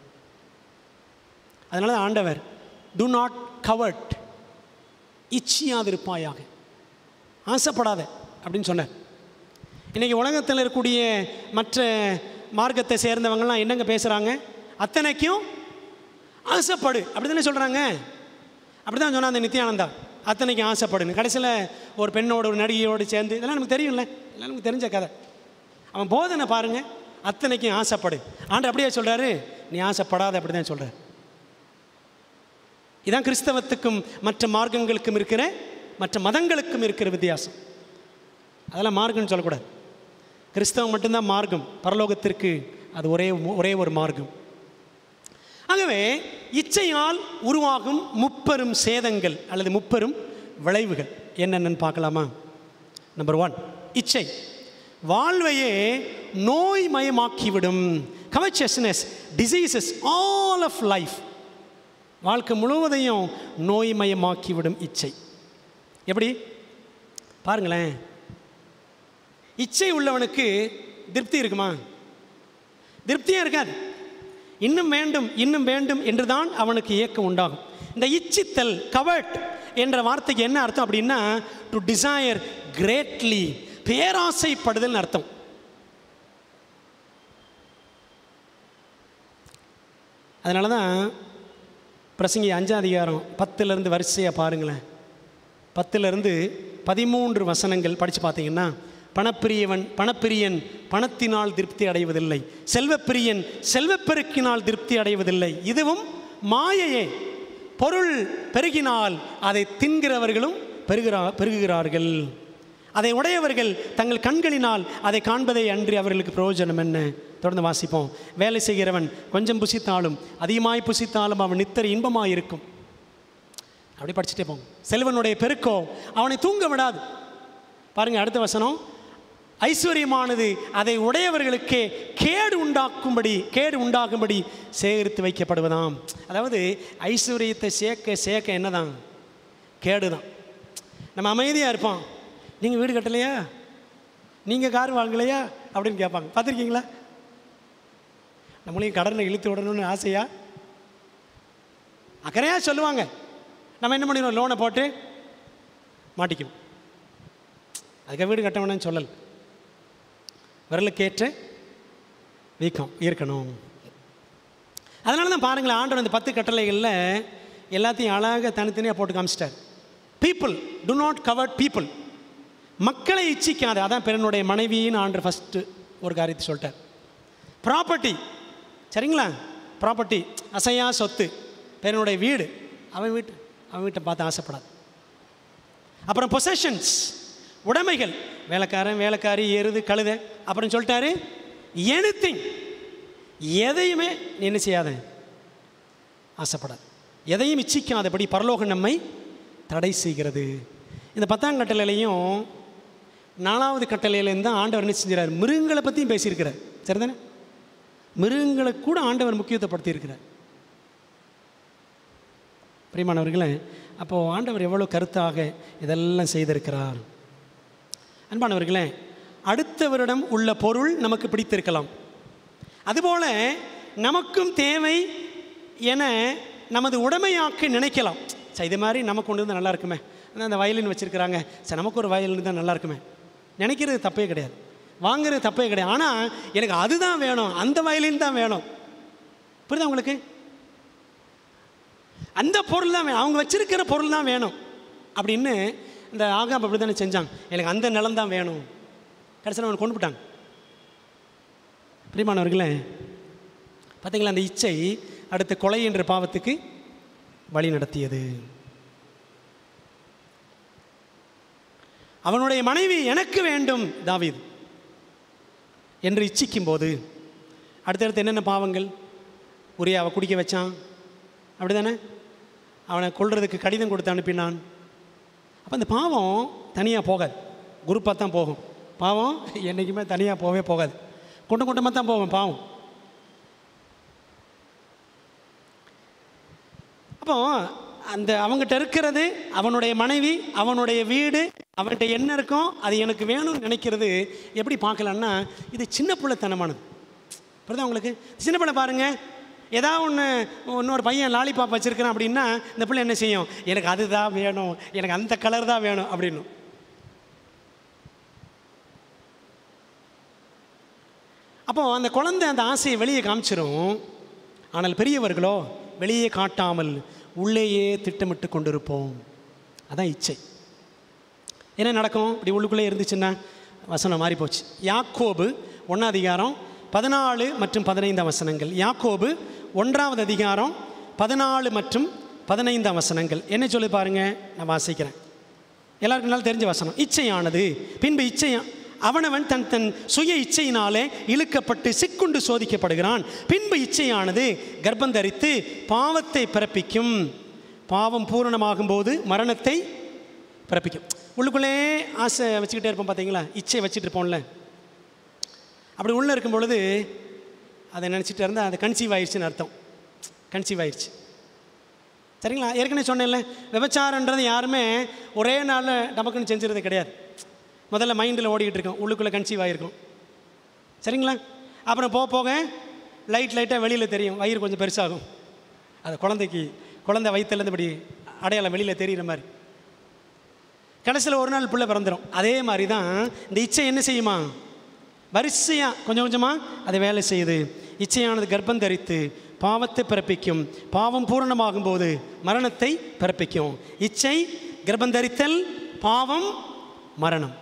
அதனால ஆண்டவர் டு நாட் கவர்ட் இச்சியாதிருப்பாயாக ஆசைப்படாத அப்படின்னு சொன்னார் இன்றைக்கி உலகத்தில் இருக்கக்கூடிய மற்ற மார்க்கத்தை சேர்ந்தவங்கலாம் என்னங்க பேசுகிறாங்க அத்தனைக்கும் ஆசைப்படு அப்படி தானே சொல்கிறாங்க அப்படி தான் சொன்னா அந்த நித்யானந்தா அத்தனைக்கும் ஆசைப்படுன்னு கடைசியில் ஒரு பெண்ணோட ஒரு நடிகையோடு சேர்ந்து இதெல்லாம் நமக்கு தெரியும்ல இதெல்லாம் நமக்கு தெரிஞ்ச கதை அவன் போதனை பாருங்க அத்தனைக்கும் ஆசைப்படு ஆண்டு அப்படியே சொல்கிறாரு நீ ஆசைப்படாத அப்படி தான் சொல்கிறார் இதான் கிறிஸ்தவத்துக்கும் மற்ற மார்க்கங்களுக்கும் இருக்கிற மற்ற மதங்களுக்கும் இருக்கிற வித்தியாசம் அதெல்லாம் மார்க்கம்னு சொல்லக்கூடாது கிறிஸ்தவம் மட்டும்தான் மார்க்கம் பரலோகத்திற்கு அது ஒரே ஒரே ஒரு மார்க்கம் ஆகவே இச்சையால் உருவாகும் முப்பெரும் சேதங்கள் அல்லது முப்பெரும் விளைவுகள் என்னென்னு பார்க்கலாமா நம்பர் ஒன் இச்சை வாழ்வையே நோய்மயமாக்கிவிடும் covetousness diseases all of life வாழ்க்கை முழுவதையும் நோய்மயமாக்கிவிடும் இச்சை எப்படி பாருங்களேன் இச்சை உள்ளவனுக்கு திருப்தி இருக்குமா திருப்தியே இருக்காது இன்னும் வேண்டும் இன்னும் வேண்டும் என்றுதான் அவனுக்கு இயக்கம் உண்டாகும் இந்த இச்சித்தல் கவர்ட் என்ற வார்த்தைக்கு என்ன அர்த்தம் அப்படின்னா டு டிசையர் கிரேட்லி பேராசைப்படுதல் அர்த்தம் அதனால தான் பிரசங்கி அஞ்சாம் அதிகாரம் பத்துலேருந்து வரிசையாக பாருங்களேன் பத்துலேருந்து பதிமூன்று வசனங்கள் படித்து பார்த்தீங்கன்னா பணப்பிரியவன் பணப்பிரியன் பணத்தினால் திருப்தி அடைவதில்லை செல்வப்பிரியன் செல்வப்பெருக்கினால் திருப்தி அடைவதில்லை இதுவும் மாயையே பொருள் பெருகினால் அதை தின்கிறவர்களும் பெருகிறா பெருகுகிறார்கள் அதை உடையவர்கள் தங்கள் கண்களினால் அதை காண்பதை அன்றி அவர்களுக்கு பிரயோஜனம் என்ன தொடர்ந்து வாசிப்போம் வேலை செய்கிறவன் கொஞ்சம் புசித்தாலும் அதிகமாய் புசித்தாலும் அவன் நித்தர் இன்பமாக இருக்கும் அப்படி படிச்சுட்டே போங்க செல்வனுடைய பெருக்கோ அவனை தூங்க விடாது பாருங்க அடுத்த வசனம் ஐஸ்வர்யமானது அதை உடையவர்களுக்கே கேடு உண்டாக்கும்படி கேடு உண்டாகும்படி சேகரித்து வைக்கப்படுவதாம் அதாவது ஐஸ்வர்யத்தை சேர்க்க சேர்க்க என்னதான் கேடு தான் நம்ம அமைதியாக இருப்போம் நீங்கள் வீடு கட்டலையா நீங்கள் கார் வாங்கலையா அப்படின்னு கேட்பாங்க பார்த்துருக்கீங்களா நம்மளையும் கடனை இழுத்து விடணும்னு ஆசையா அக்கறையாக சொல்லுவாங்க நம்ம என்ன பண்ணிடுவோம் லோனை போட்டு மாட்டிக்கும் அதுக்காக வீடு கட்ட வேணாம்னு சொல்லல் விரலுக்கேற்ற வீக்கம் இருக்கணும் அதனால தான் பாருங்களேன் ஆண்டவர் அந்த பத்து கட்டளைகளில் எல்லாத்தையும் அழகாக தனித்தனியாக போட்டு காமிச்சிட்டார் people do not covet people மக்களை இச்சிக்காது அதான் பிறனுடைய மனைவின்னு ஆண்டர் ஃபஸ்ட்டு ஒரு காரியத்தை சொல்லிட்டார் ப்ராப்பர்ட்டி சரிங்களா ப்ராப்பர்ட்டி அசையா சொத்து பிறனுடைய வீடு அவன் வீட்டு அவன் வீட்டை பார்த்து ஆசைப்படாது அப்புறம் பொசஷன்ஸ் உடைமைகள் வேலைக்காரன் வேலைக்காரி எருது கழுதை அப்புறம் சொல்லிட்டாரு எனிதிங் எதையுமே நீ என்ன செய்யாத ஆசைப்படாது எதையும் இச்சிக்காதபடி பரலோகம் நம்மை தடை செய்கிறது இந்த பத்தாம் கட்டளையிலையும் நாலாவது கட்டளையிலேருந்து தான் ஆண்டவர் என்ன செஞ்சுறார் மிருகங்களை பற்றியும் பேசியிருக்கிறார் சரிதானே மிருகங்களை கூட ஆண்டவர் முக்கியத்துவப்படுத்தியிருக்கிறார் பிரியமானவர்களே அப்போது ஆண்டவர் எவ்வளோ கருத்தாக இதெல்லாம் செய்திருக்கிறார் அன்பானவர்களே அடுத்தவரிடம் உள்ள பொருள் நமக்கு பிடித்திருக்கலாம் அதுபோல நமக்கும் தேவை என நமது உடைமையாக்க நினைக்கலாம் சரி இது மாதிரி நமக்கு கொண்டு வந்து நல்லா இருக்குமே அதான் அந்த வயலின் வச்சுருக்கிறாங்க சரி நமக்கு ஒரு வயலின் தான் நல்லா இருக்குமே நினைக்கிறது தப்பே கிடையாது வாங்குறது தப்பே கிடையாது ஆனால் எனக்கு அதுதான் வேணும் அந்த வயலின் தான் வேணும் புரியுதா உங்களுக்கு அந்த பொருள் தான் வேணும் அவங்க வச்சிருக்கிற பொருள் தான் வேணும் அப்படின்னு இந்த ஆகாம் அப்படி தானே செஞ்சாங்க எனக்கு அந்த நிலம் தான் வேணும் கடைசியில் அவனை கொண்டு போட்டாங்க பிரியமானவர்களே பார்த்தீங்களா அந்த இச்சை அடுத்து கொலை என்ற பாவத்துக்கு வழி நடத்தியது அவனுடைய மனைவி எனக்கு வேண்டும் தாவீது என்று இச்சிக்கும் போது அடுத்தடுத்து என்னென்ன பாவங்கள் உரியாவை குடிக்க வச்சான் அப்படிதானே அவனை கொல்றதுக்கு கடிதம் கொடுத்து அனுப்பினான் அப்போ அந்த பாவம் தனியாக போகாது குரூப்பாக தான் போகும் பாவம் என்றைக்குமே தனியாக போகவே போகாது கூட்டம் கூட்டமாக தான் போகும் பாவம் அப்போ அந்த அவங்ககிட்ட இருக்கிறது அவனுடைய மனைவி அவனுடைய வீடு அவன்கிட்ட என்ன இருக்கும் அது எனக்கு வேணும்னு நினைக்கிறது எப்படி பார்க்கலான்னா இது சின்ன பிள்ளைத்தனமானது புரியுதா உங்களுக்கு சின்ன பிள்ளை பாருங்க ஏதாவது ஒன்று இன்னொரு பையன் லாலிபாப் வச்சுருக்கிறான் அப்படின்னா இந்த பிள்ளை என்ன செய்யும் எனக்கு அதுதான் வேணும் எனக்கு அந்த கலர் தான் வேணும் அப்படின்னும் அப்போ அந்த குழந்தை அந்த ஆசையை வெளியே காமிச்சிரும் ஆனால் பெரியவர்களோ வெளியே காட்டாமல் உள்ளேயே திட்டமிட்டு கொண்டிருப்போம் அதான் இச்சை என்ன நடக்கும் இப்படி உள்ளுக்குள்ளே இருந்துச்சுன்னா வசனம் மாறி போச்சு யாக்கோபு ஒன்றாம் அதிகாரம் பதினாலு மற்றும் பதினைந்தாம் வசனங்கள் யாக்கோபு ஒன்றாவது அதிகாரம் பதினாலு மற்றும் பதினைந்தாம் வசனங்கள் என்ன சொல்லி பாருங்க நான் வாசிக்கிறேன் எல்லாருக்கும் நல்லா தெரிஞ்ச வசனம் இச்சையானது பின்பு இச்சையா அவனவன் தன் தன் சுய இச்சையினாலே இழுக்கப்பட்டு சிக்குண்டு சோதிக்கப்படுகிறான் பின்பு இச்சையானது கர்ப்பம் தரித்து பாவத்தை பிறப்பிக்கும் பாவம் பூரணமாகும் போது மரணத்தை பிறப்பிக்கும் உள்ளுக்குள்ளே ஆசை வச்சுக்கிட்டே இருப்போம் பார்த்தீங்களா இச்சை வச்சுட்டு இருப்போம்ல அப்படி உள்ளே இருக்கும் பொழுது அதை நினச்சிட்டு இருந்தால் அது கன்சீவ் ஆயிடுச்சுன்னு அர்த்தம் கன்சீவ் ஆயிடுச்சு சரிங்களா ஏற்கனவே சொன்னேன்ல விபச்சாரன்றது யாருமே ஒரே நாளில் நமக்குன்னு செஞ்சுறது கிடையாது முதல்ல மைண்டில் ஓடிக்கிட்டு இருக்கோம் உள்ளுக்குள்ளே கன்சீவ் ஆகிருக்கும் சரிங்களா அப்புறம் போக போக லைட் லைட்டாக வெளியில் தெரியும் வயிறு கொஞ்சம் பெருசாகும் அது குழந்தைக்கு குழந்தை வயிற்றுலேருந்து இப்படி அடையாளம் வெளியில் தெரிகிற மாதிரி கடைசியில் ஒரு நாள் பிள்ளை பிறந்துடும் அதே மாதிரி தான் இந்த இச்சை என்ன செய்யுமா வரிசையாக கொஞ்சம் கொஞ்சமாக அது வேலை செய்யுது இச்சையானது கர்ப்பம் தரித்து பாவத்தை பிறப்பிக்கும் பாவம் பூரணமாகும் போது மரணத்தை பிறப்பிக்கும் இச்சை கர்ப்பம் தரித்தல் பாவம் மரணம்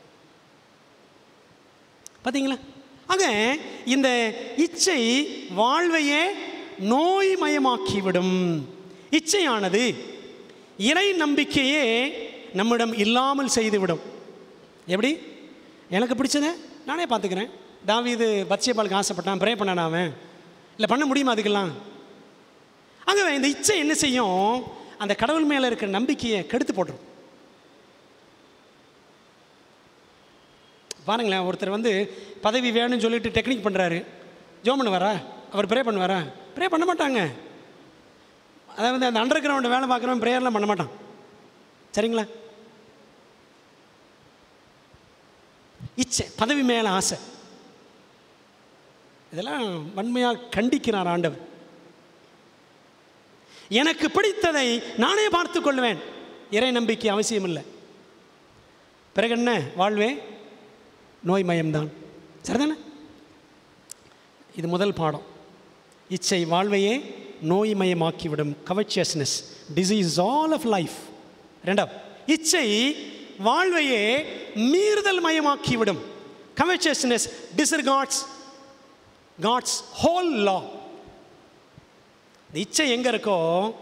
பார்த்தீங்களா ஆக இந்த இச்சை வாழ்வையே நோய்மயமாக்கிவிடும் இச்சையானது இறை நம்பிக்கையே நம்மிடம் இல்லாமல் செய்துவிடும் எப்படி எனக்கு பிடிச்சதை நானே பார்த்துக்கிறேன் தாவீது பத்யபாலுக்கு ஆசைப்பட்டான் ப்ரே பண்ணான் அவன் இல்லை பண்ண முடியுமா அதுக்கெல்லாம் ஆகவே இந்த இச்சை என்ன செய்யும் அந்த கடவுள் மேலே இருக்கிற நம்பிக்கையை கெடுத்து போட்டுரும் பாருங்களேன் ஒருத்தர் வந்து பதவி வேணும்னு சொல்லிட்டு டெக்னிக் பண்ணுறாரு ஜோம் பண்ணுவாரா அவர் ப்ரே பண்ணுவாரா ப்ரே பண்ண மாட்டாங்க அதாவது அந்த அண்டர் கிரவுண்ட் வேலை பார்க்குறவன் ப்ரேயர்லாம் பண்ண மாட்டான் சரிங்களா இச்சை பதவி மேலே ஆசை இதெல்லாம் வன்மையாக கண்டிக்கிறார் ஆண்டவர் எனக்கு பிடித்ததை நானே பார்த்து கொள்வேன் இறை நம்பிக்கை அவசியம் இல்லை பிறகு என்ன வாழ்வே நோய் மயம்தான் சரிதானே இது முதல் பாடம் இச்சை வாழ்வையே நோய்மயமாக்கிவிடும் covetousness disease all of life ரெண்டாவது இச்சை வாழ்வையே மீறுதல் மயமாக்கிவிடும் கவர்ச்சியஸ்னஸ் டிஸ்ரிகார்ட்ஸ் காட்ஸ் ஹோல் லா இந்த இச்சை எங்கே இருக்கோ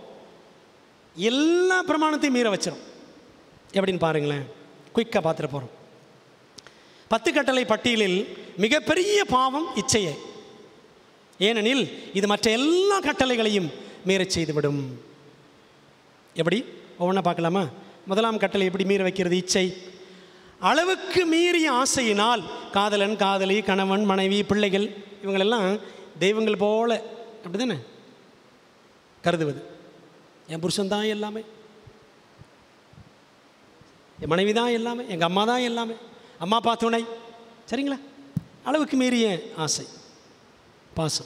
எல்லா பிரமாணத்தையும் மீற வச்சிடும் எப்படின்னு பாருங்களேன் குயிக்காக பார்த்துட்டு போகிறோம் பத்து கட்டளை பட்டியலில் மிகப்பெரிய பாவம் இச்சையே ஏனெனில் இது மற்ற எல்லா கட்டளைகளையும் மீறச் செய்துவிடும் எப்படி ஒவ்வொன்றா பார்க்கலாமா முதலாம் கட்டளை எப்படி மீற வைக்கிறது இச்சை அளவுக்கு மீறிய ஆசையினால் காதலன் காதலி கணவன் மனைவி பிள்ளைகள் இவங்களெல்லாம் தெய்வங்கள் போல அப்படிதானே கருதுவது என் புருஷன் தான் எல்லாமே என் மனைவி தான் எல்லாமே எங்கள் அம்மா தான் எல்லாமே அம்மா அப்பா துணை சரிங்களா அளவுக்கு மீறிய ஆசை பாசம்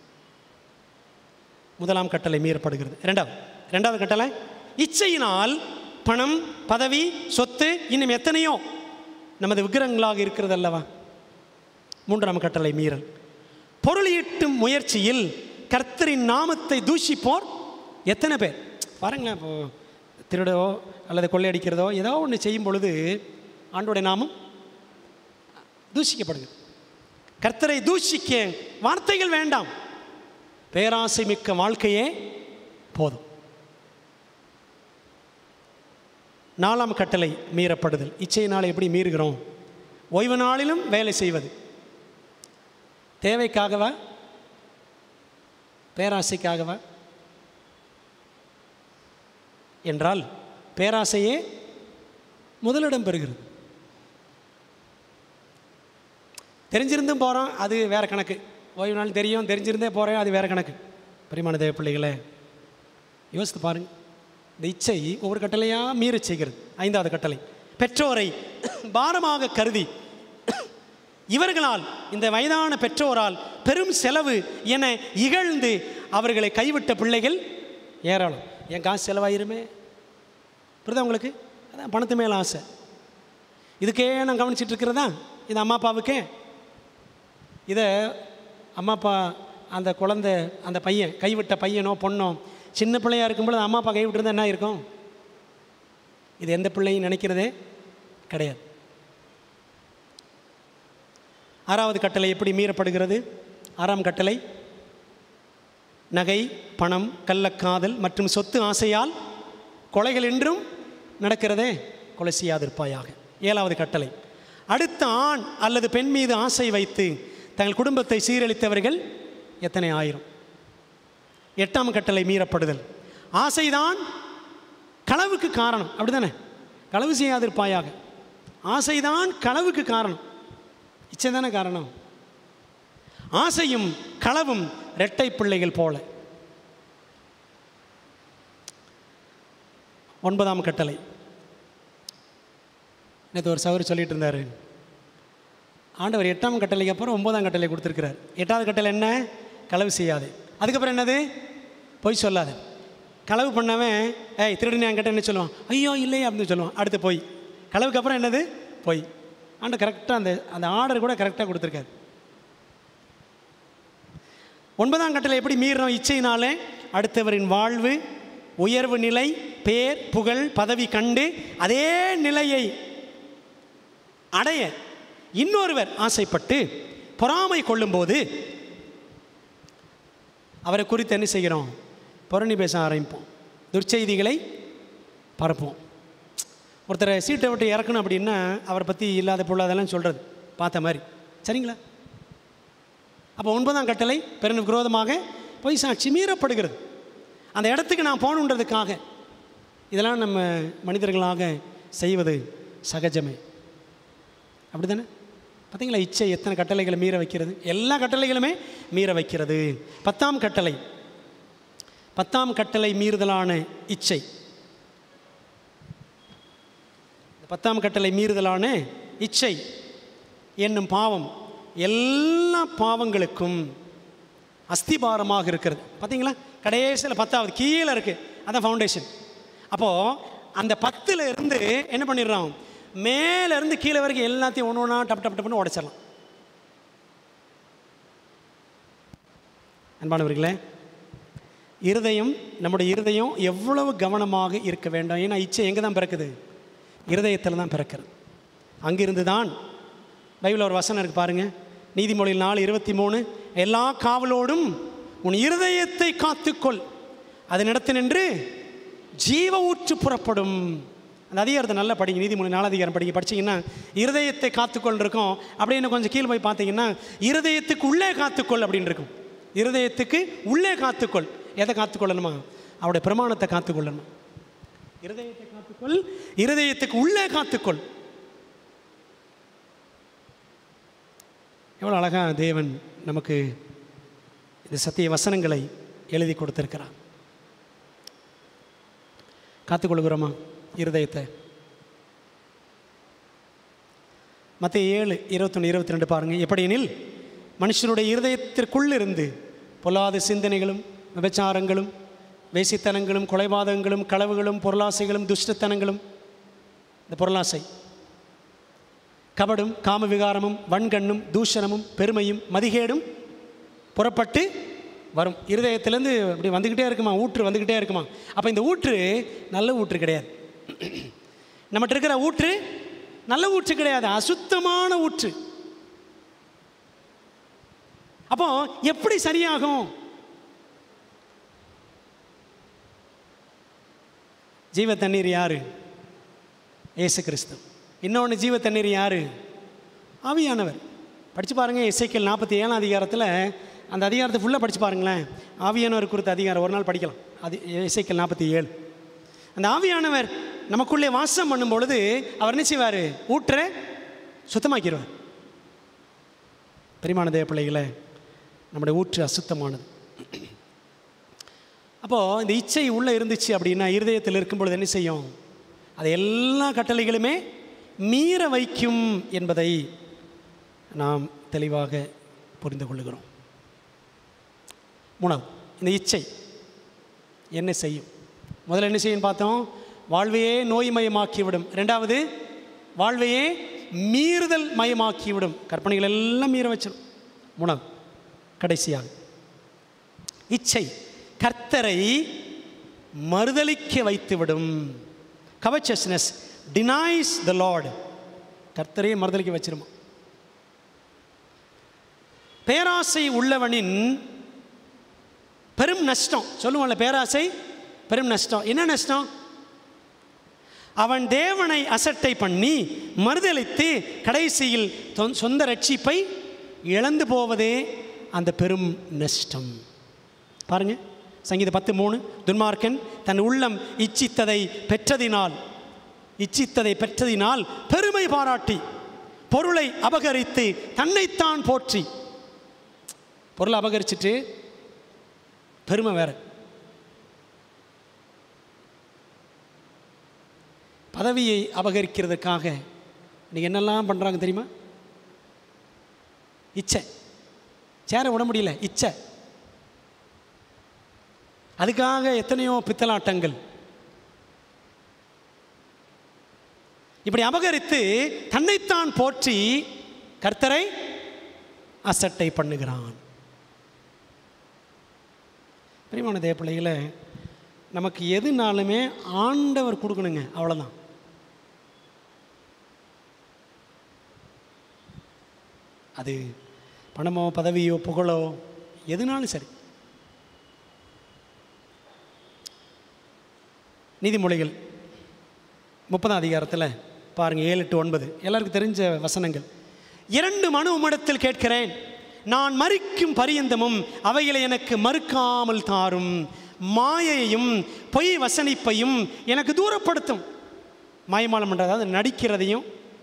முதலாம் கட்டளை மீறப்படுகிறது ரெண்டாவது ரெண்டாவது கட்டளை இச்சையினால் பணம் பதவி சொத்து இன்னும் எத்தனையோ நமது விக்கிரகங்களாக இருக்கிறது அல்லவா மூன்றாம் கட்டளை மீறல் பொருள் ஈட்டும் முயற்சியில் கர்த்தரின் நாமத்தை தூஷிப்போர் எத்தனை பேர் பாருங்களேன் இப்போ திருடோ அல்லது கொள்ளையடிக்கிறதோ ஏதோ ஒன்று செய்யும் பொழுது ஆண்டோடைய நாமம் தூஷிக்கப்படுது கர்த்தரை தூஷிக்க வார்த்தைகள் வேண்டாம் பேராசை மிக்க வாழ்க்கையே போதும் நாலாம் கட்டளை மீறப்படுதல் இச்சையினால் எப்படி மீறுகிறோம் ஓய்வு நாளிலும் வேலை செய்வது தேவைக்காகவா பேராசைக்காகவா என்றால் பேராசையே முதலிடம் பெறுகிறது தெரிஞ்சிருந்தும் போகிறோம் அது வேற கணக்கு ஓய்வு நாள் தெரியும் தெரிஞ்சிருந்தே போகிறேன் அது வேற கணக்கு பரிமாண தேவ பிள்ளைகளே யோசித்து பாருங்க இந்த இச்சை ஒவ்வொரு கட்டளையாக மீறச் செய்கிறது ஐந்தாவது கட்டளை பெற்றோரை பாரமாக கருதி இவர்களால் இந்த வயதான பெற்றோரால் பெரும் செலவு என இகழ்ந்து அவர்களை கைவிட்ட பிள்ளைகள் ஏராளம் என் காசு செலவாயிருமே புரியுதா உங்களுக்கு அதான் பணத்து மேலே ஆசை இதுக்கே நான் கவனிச்சிட்டு இருக்கிறதா இது அம்மா அப்பாவுக்கே இதை அம்மா அப்பா அந்த குழந்தை அந்த பையன் கைவிட்ட பையனோ பொண்ணோ சின்ன பிள்ளையா இருக்கும்பொழுது அம்மா அப்பா கைவிட்டிருந்தா என்ன இருக்கும் இது எந்த பிள்ளையும் நினைக்கிறதே கிடையாது ஆறாவது கட்டளை எப்படி மீறப்படுகிறது ஆறாம் கட்டளை நகை பணம் கள்ளக்காதல் மற்றும் சொத்து ஆசையால் கொலைகள் என்றும் நடக்கிறதே கொலை செய்யாதிருப்பாயாக ஏழாவது கட்டளை அடுத்த ஆண் அல்லது பெண் மீது ஆசை வைத்து தங்கள் குடும்பத்தை சீரழித்தவர்கள் எத்தனை ஆயிரம் எட்டாம் கட்டளை மீறப்படுதல் ஆசைதான் களவுக்கு காரணம் அப்படிதானே களவு செய்யாதிருப்பாயாக ஆசைதான் களவுக்கு காரணம் இச்சை தானே காரணம் ஆசையும் களவும் இரட்டை பிள்ளைகள் போல ஒன்பதாம் கட்டளை நேற்று ஒரு சௌரி சொல்லிட்டு இருந்தார் ஆண்டவர் எட்டாம் கட்டளைக்கு அப்புறம் ஒன்பதாம் கட்டளை கொடுத்துருக்கிறார் எட்டாவது கட்டளை என்ன களவு செய்யாது அதுக்கப்புறம் என்னது பொய் சொல்லாது களவு பண்ணவன் ஏய் திருடி நான் கிட்ட என்ன சொல்லுவான் ஐயோ இல்லையே அப்படின்னு சொல்லுவான் அடுத்து பொய் களவுக்கு அப்புறம் என்னது பொய் ஆண்டு கரெக்டாக அந்த அந்த ஆர்டர் கூட கரெக்டாக கொடுத்துருக்காரு ஒன்பதாம் கட்டளை எப்படி மீறணும் இச்சையினாலே அடுத்தவரின் வாழ்வு உயர்வு நிலை பேர் புகழ் பதவி கண்டு அதே நிலையை அடைய இன்னொருவர் ஆசைப்பட்டு பொறாமை கொள்ளும்போது அவரை குறித்து என்ன செய்கிறோம் புரணி பேச ஆரம்பிப்போம் துர்ச்செய்திகளை பரப்போம் ஒருத்தரை சீட்டை விட்டு இறக்கணும் அப்படின்னா அவரை பற்றி இல்லாத பொருளாதெல்லாம் சொல்கிறது பார்த்த மாதிரி சரிங்களா அப்போ ஒன்பதாம் கட்டளை பிறனுக்கு விரோதமாக பொய் சாட்சி மீறப்படுகிறது அந்த இடத்துக்கு நான் போகணுன்றதுக்காக இதெல்லாம் நம்ம மனிதர்களாக செய்வது சகஜமே அப்படி தானே பார்த்தீங்களா இச்சை எத்தனை கட்டளைகளை மீற வைக்கிறது எல்லா கட்டளைகளுமே மீற வைக்கிறது பத்தாம் கட்டளை பத்தாம் கட்டளை மீறுதலான இச்சை இந்த பத்தாம் கட்டளை மீறுதலான இச்சை என்னும் பாவம் எல்லா பாவங்களுக்கும் அஸ்திபாரமாக இருக்கிறது பார்த்தீங்களா கடைசியில் பத்தாவது கீழே இருக்குது அதான் ஃபவுண்டேஷன் அப்போது அந்த பத்தில் இருந்து என்ன பண்ணிடுறோம் மேல இருந்து கீழே வரைக்கும் எல்லாத்தையும் ஒன்று ஒன்றா டப் டப் டப்னு உடைச்சிடலாம் அன்பானவர்களே இருதயம் நம்முடைய இருதயம் எவ்வளவு கவனமாக இருக்க வேண்டும் ஏன்னா இச்சை எங்கே தான் பிறக்குது இருதயத்தில் தான் பிறக்கிறது அங்கிருந்து தான் பைபிள் ஒரு வசனம் இருக்கு பாருங்க நீதிமொழியில் நாலு இருபத்தி மூணு எல்லா காவலோடும் உன் இருதயத்தை காத்துக்கொள் அதனிடத்து நின்று ஜீவ ஊற்று புறப்படும் அந்த அதிகாரத்தை நல்லா படிங்க நீதிமொழி நாலாதிகாரம் படிங்க படிச்சீங்கன்னா இருதயத்தை காத்துக்கொள் இருக்கும் அப்படின்னு கொஞ்சம் கீழே போய் பார்த்தீங்கன்னா இருதயத்துக்கு உள்ளே காத்துக்கொள் அப்படின்னு இருக்கும் இருதயத்துக்கு உள்ளே காத்துக்கொள் எதை காத்துக்கொள்ளணுமா அவருடைய பிரமாணத்தை காத்துக்கொள்ளணும் இருதயத்தை காத்துக்கொள் இருதயத்துக்கு உள்ளே காத்துக்கொள் எவ்வளோ அழகா தேவன் நமக்கு இந்த சத்திய வசனங்களை எழுதி கொடுத்திருக்கிறார் காத்துக்கொள்கிறோமா இருதயத்தை மற்ற ஏழு இருபத்தொன்று இருபத்தி ரெண்டு பாருங்கள் எப்படியெனில் மனுஷனுடைய இருதயத்திற்குள் இருந்து பொல்லாத சிந்தனைகளும் விபச்சாரங்களும் வேசித்தனங்களும் கொலைபாதகங்களும் களவுகளும் பொருளாசைகளும் துஷ்டத்தனங்களும் இந்த பொருளாசை கபடும் காம விகாரமும் வன்கண்ணும் தூஷணமும் பெருமையும் மதிகேடும் புறப்பட்டு வரும் இருதயத்திலேருந்து அப்படி வந்துக்கிட்டே இருக்குமா ஊற்று வந்துக்கிட்டே இருக்குமா அப்போ இந்த ஊற்று நல்ல ஊற்று கிடையாது நம்மகிட்ட இருக்கிற ஊற்று நல்ல ஊற்று கிடையாது அசுத்தமான ஊற்று அப்போ எப்படி சரியாகும் ஜீவ தண்ணீர் யாரு இயேசு கிறிஸ்து இன்னொன்று ஜீவ தண்ணீர் யாரு ஆவியானவர் படித்து பாருங்கள் இசைக்கல் நாற்பத்தி ஏழாம் அதிகாரத்தில் அந்த அதிகாரத்தை ஃபுல்லாக படித்து பாருங்களேன் ஆவியானவர் குறித்த அதிகாரம் ஒரு நாள் படிக்கலாம் அது இசைக்கல் நாற்பத்தி ஏழு அந்த ஆவியானவர் நமக்குள்ளே வாசம் பண்ணும் பொழுது அவர் என்ன செய்வார் ஊற்ற சுத்தமாக்கிடுவார் பெரியமான தேவ பிள்ளைகளை நம்முடைய ஊற்று அசுத்தமானது அப்போது இந்த இச்சை உள்ளே இருந்துச்சு அப்படின்னா இருதயத்தில் இருக்கும் பொழுது என்ன செய்யும் அது எல்லா கட்டளைகளுமே மீற வைக்கும் என்பதை நாம் தெளிவாக புரிந்து கொள்ளுகிறோம் மூணாவது இந்த இச்சை என்ன செய்யும் முதல்ல என்ன செய்யும் பார்த்தோம் வாழ்வையே நோய்மயமாக்கிவிடும் ரெண்டாவது வாழ்வையே மீறுதல் மயமாக்கிவிடும் கற்பனைகள் எல்லாம் மீற வச்சிடும் மூணாவது கடைசியாக இச்சை கர்த்தரை மறுதலிக்க வைத்துவிடும் கவச்சஸ்னஸ் டினாய்ஸ் த லார்டு கர்த்தரையே மறுதலிக்க வச்சிருமா பேராசை உள்ளவனின் பெரும் நஷ்டம் சொல்லுவோம்ல பேராசை பெரும் நஷ்டம் என்ன நஷ்டம் அவன் தேவனை அசட்டை பண்ணி மறுதளித்து கடைசியில் தொ- சொந்த ரட்சிப்பை இழந்து போவதே அந்த பெரும் நஷ்டம் பாருங்க சங்கீத பத்து மூணு துன்மார்க்கன் தன் உள்ளம் இச்சித்ததை பெற்றதினால் இச்சித்ததை பெற்றதினால் பெருமை பாராட்டி பொருளை அபகரித்து தன்னைத்தான் போற்றி பொருளை அபகரிச்சிட்டு பெருமை வேற பதவியை அபகரிக்கிறதுக்காக இன்னைக்கு என்னெல்லாம் பண்ணுறாங்க தெரியுமா இச்சை சேர விட முடியல இச்சை அதுக்காக எத்தனையோ பித்தலாட்டங்கள் இப்படி அபகரித்து தன்னைத்தான் போற்றி கர்த்தரை அசட்டை பண்ணுகிறான் பிரியமான தேவ பிள்ளைகளை நமக்கு எதுனாலுமே ஆண்டவர் கொடுக்கணுங்க அவ்வளோதான் அது பணமோ பதவியோ புகழோ எதுனாலும் சரி நீதிமொழிகள் முப்பதாம் அதிகாரத்தில் பாருங்கள் ஏழு எட்டு ஒன்பது எல்லாருக்கும் தெரிஞ்ச வசனங்கள் இரண்டு மனு உம்மிடத்தில் கேட்கிறேன் நான் மறிக்கும் பரியந்தமும் அவைகளை எனக்கு மறுக்காமல் தாரும் மாயையும் பொய் வசனிப்பையும் எனக்கு தூரப்படுத்தும் மாயமாலம் பண்ணுறது அதாவது நடிக்கிறதையும்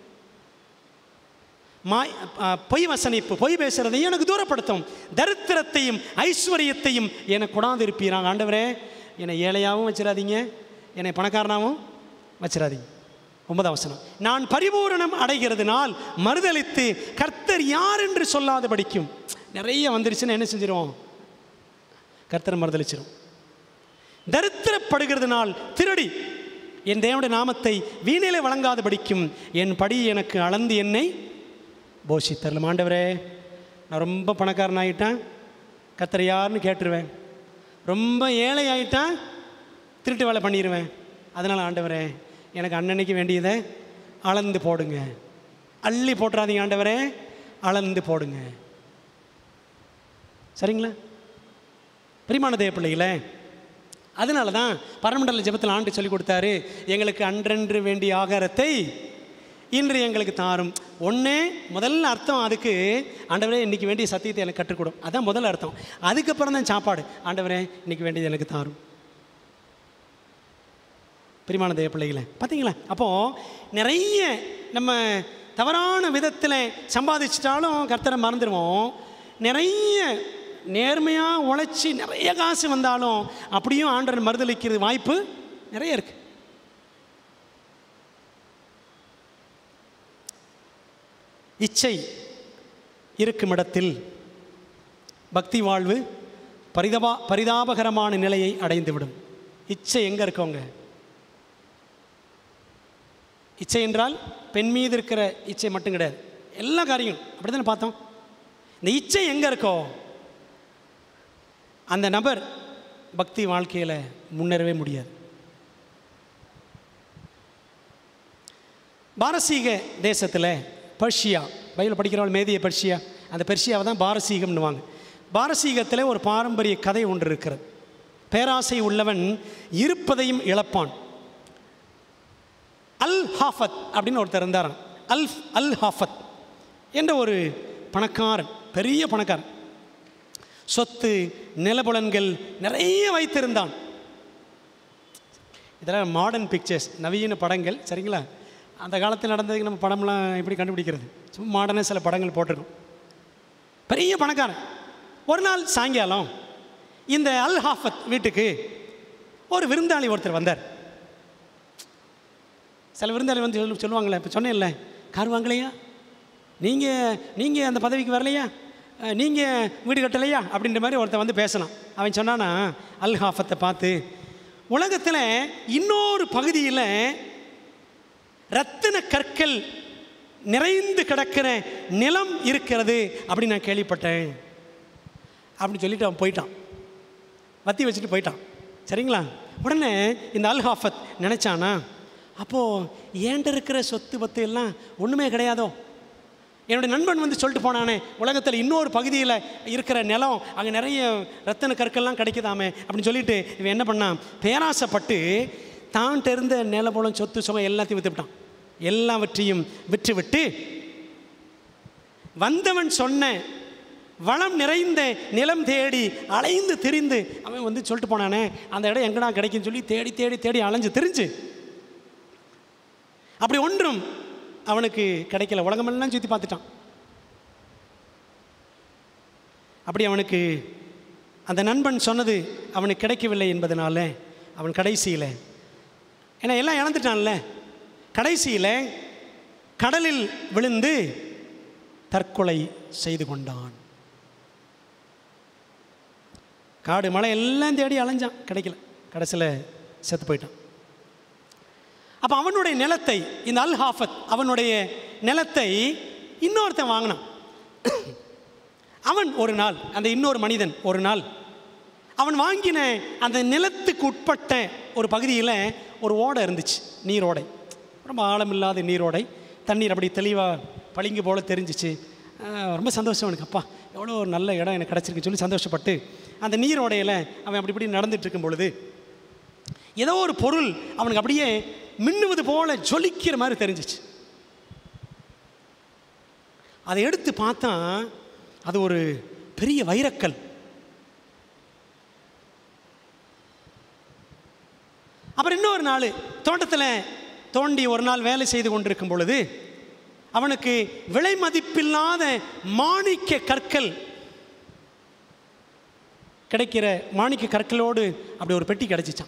மாய் அ, பொய் வசனிப்பு பொய் பேசுறதையும் எனக்கு தூரப்படுத்தும் தரித்திரத்தையும் ஐஸ்வர்யத்தையும் எனக்கு கொடாந்து இருப்பீராங்க ஆண்டவரே என்னை ஏழையாகவும் வச்சிடாதீங்க என்னை பணக்காரனாகவும் வச்சிடாதீங்க ஒன்பதாம் வசனம் நான் பரிபூரணம் அடைகிறதுனால் மறுதலித்து கர்த்தர் யார் என்று சொல்லாத படிக்கும் நிறைய வந்துருச்சுன்னா என்ன செஞ்சிரும் கர்த்தரை மறுதலிச்சிரும் தரித்திரப்படுகிறதுனால் திருடி என் தேவனுடைய நாமத்தை வீணிலே வழங்காதபடிக்கும் என் படி எனக்கு அளந்து என்னை போஷித்தரலாம் ஆண்டவரே நான் ரொம்ப பணக்காரன் ஆகிட்டேன் கத்தர் யாருன்னு கேட்டுருவேன் ரொம்ப ஏழை ஆகிட்டேன் திருட்டு வேலை பண்ணிடுவேன் அதனால் ஆண்டவரே எனக்கு அன்னன்னைக்கு வேண்டியதை அளந்து போடுங்க அள்ளி போட்டுறாதீங்க ஆண்டவரே அளந்து போடுங்க சரிங்களா பிரிமான தேவ பிள்ளைகளே அதனால தான் பரமண்டல ஜெபத்தில் ஆண்டு சொல்லி கொடுத்தாரு எங்களுக்கு அன்றன்று வேண்டிய ஆகாரத்தை இன்று எங்களுக்கு தாரும் ஒன்றே முதல்ல அர்த்தம் அதுக்கு ஆண்டவரே இன்னைக்கு வேண்டிய சத்தியத்தை எனக்கு கற்றுக் கொடும் அதான் முதல் அர்த்தம் அதுக்கப்புறம் தான் சாப்பாடு ஆண்டவரே இன்னைக்கு வேண்டியது எனக்கு தாரும் பிரிமான தேவ பிள்ளைகளே பார்த்தீங்களா அப்போது நிறைய நம்ம தவறான விதத்தில் சம்பாதிச்சிட்டாலும் கர்த்தரை மறந்துடுவோம் நிறைய நேர்மையாக உழைச்சி நிறைய காசு வந்தாலும் அப்படியும் ஆண்டவர் மறுதளிக்கிறது வாய்ப்பு நிறைய இருக்குது இச்சை இருக்கும் இடத்தில் பக்தி வாழ்வு பரிதபா பரிதாபகரமான நிலையை அடைந்துவிடும் இச்சை எங்கே இருக்கவங்க இச்சை என்றால் பெண் மீது இருக்கிற இச்சை மட்டும் கிடையாது எல்லா காரியங்களும் அப்படி தானே பார்த்தோம் இந்த இச்சை எங்கே இருக்கோ அந்த நபர் பக்தி வாழ்க்கையில் முன்னேறவே முடியாது பாரசீக தேசத்தில் பர்ஷியா பைபிள் படிக்கிறவள் மேதிய பர்ஷியா அந்த பெர்ஷியாவை தான் பாரசீகம்னுவாங்க பாரசீகத்தில் ஒரு பாரம்பரிய கதை ஒன்று இருக்கிறது பேராசை உள்ளவன் இருப்பதையும் இழப்பான் அல் ஹாஃபத் அப்படின்னு ஒருத்தர் இருந்தாராம் அல் அல் ஹாஃபத் என்ற ஒரு பணக்காரன் பெரிய பணக்காரன் சொத்து நிலபுலன்கள் நிறைய வைத்திருந்தான் இதெல்லாம் மாடர்ன் பிக்சர்ஸ் நவீன படங்கள் சரிங்களா அந்த காலத்தில் நடந்ததுக்கு நம்ம படம்லாம் எப்படி கண்டுபிடிக்கிறது சும்மா மாடர்னாக சில படங்கள் போட்டிருக்கோம் பெரிய பணக்காரன் ஒரு நாள் சாயங்காலம் இந்த அல் ஹாஃபத் வீட்டுக்கு ஒரு விருந்தாளி ஒருத்தர் வந்தார் சில விருந்தாளி வந்து சொல்லு சொல்லுவாங்களே இப்போ சொன்னேன்ல கார் வாங்கலையா நீங்கள் நீங்கள் அந்த பதவிக்கு வரலையா நீங்கள் வீடு கட்டலையா அப்படின்ற மாதிரி ஒருத்தன் வந்து பேசலாம் அவன் சொன்னானா அல் ஹாஃபத்தை பார்த்து உலகத்தில் இன்னொரு பகுதியில் ரத்தின கற்கள் நிறைந்து கிடக்கிற நிலம் இருக்கிறது அப்படின்னு நான் கேள்விப்பட்டேன் அப்படின்னு சொல்லிட்டு அவன் போயிட்டான் வத்தி வச்சுட்டு போயிட்டான் சரிங்களா உடனே இந்த அல் ஹாஃபத் நினச்சானா அப்போது ஏண்ட இருக்கிற சொத்து பத்து எல்லாம் ஒன்றுமே கிடையாதோ என்னுடைய நண்பன் வந்து சொல்லிட்டு போனானே உலகத்தில் இன்னொரு பகுதியில் இருக்கிற நிலம் அங்கே நிறைய ரத்தன கற்கள்லாம் கிடைக்குதாமே அப்படின்னு சொல்லிட்டு இவன் என்ன பண்ணான் பேராசைப்பட்டு தான் இருந்த நிலபுலம் சொத்து சுகம் எல்லாத்தையும் விற்றுவிட்டான் எல்லாவற்றையும் விற்றுவிட்டு வந்தவன் சொன்ன வளம் நிறைந்த நிலம் தேடி அலைந்து திரிந்து அவன் வந்து சொல்லிட்டு போனானே அந்த இடம் எங்கடா கிடைக்குன்னு சொல்லி தேடி தேடி தேடி அலைஞ்சு திரிஞ்சு அப்படி ஒன்றும் அவனுக்கு கிடைக்கல உலகமெல்லாம் சுற்றி பார்த்துட்டான் அப்படி அவனுக்கு அந்த நண்பன் சொன்னது அவனுக்கு கிடைக்கவில்லை என்பதனால அவன் கடைசியில் ஏன்னா எல்லாம் இழந்துட்டான்ல கடைசியில் கடலில் விழுந்து தற்கொலை செய்து கொண்டான் காடு மலை எல்லாம் தேடி அலைஞ்சான் கிடைக்கல கடைசியில் செத்து போயிட்டான் அப்போ அவனுடைய நிலத்தை இந்த அல் ஹாஃபத் அவனுடைய நிலத்தை இன்னொருத்தன் வாங்கினான் அவன் ஒரு நாள் அந்த இன்னொரு மனிதன் ஒரு நாள் அவன் வாங்கின அந்த நிலத்துக்கு உட்பட்ட ஒரு பகுதியில் ஒரு ஓடை இருந்துச்சு நீரோடை ரொம்ப ஆழமில்லாத நீரோடை தண்ணீர் அப்படி தெளிவாக பளிங்கு போல தெரிஞ்சிச்சு ஆஹ் ரொம்ப சந்தோஷம் எனக்கு அப்பா எவ்வளோ ஒரு நல்ல இடம் எனக்கு கிடச்சிருக்குன்னு சொல்லி சந்தோஷப்பட்டு அந்த நீரோடையில் அவன் அப்படி இப்படி நடந்துட்டு இருக்கும் பொழுது ஏதோ ஒரு பொருள் அவனுக்கு அப்படியே மின்னுவது போல ஜொலிக்கிற மாதிரி தெரிஞ்சிச்சு அதை எடுத்து பார்த்தா அது ஒரு பெரிய வைரக்கல் அப்புறம் இன்னொரு நாள் தோட்டத்தில் தோண்டி ஒரு நாள் வேலை செய்து கொண்டிருக்கும் பொழுது அவனுக்கு விலை மதிப்பில்லாத மாணிக்க கற்கள் கிடைக்கிற மாணிக்க கற்களோடு அப்படி ஒரு பெட்டி கிடைச்சிச்சான்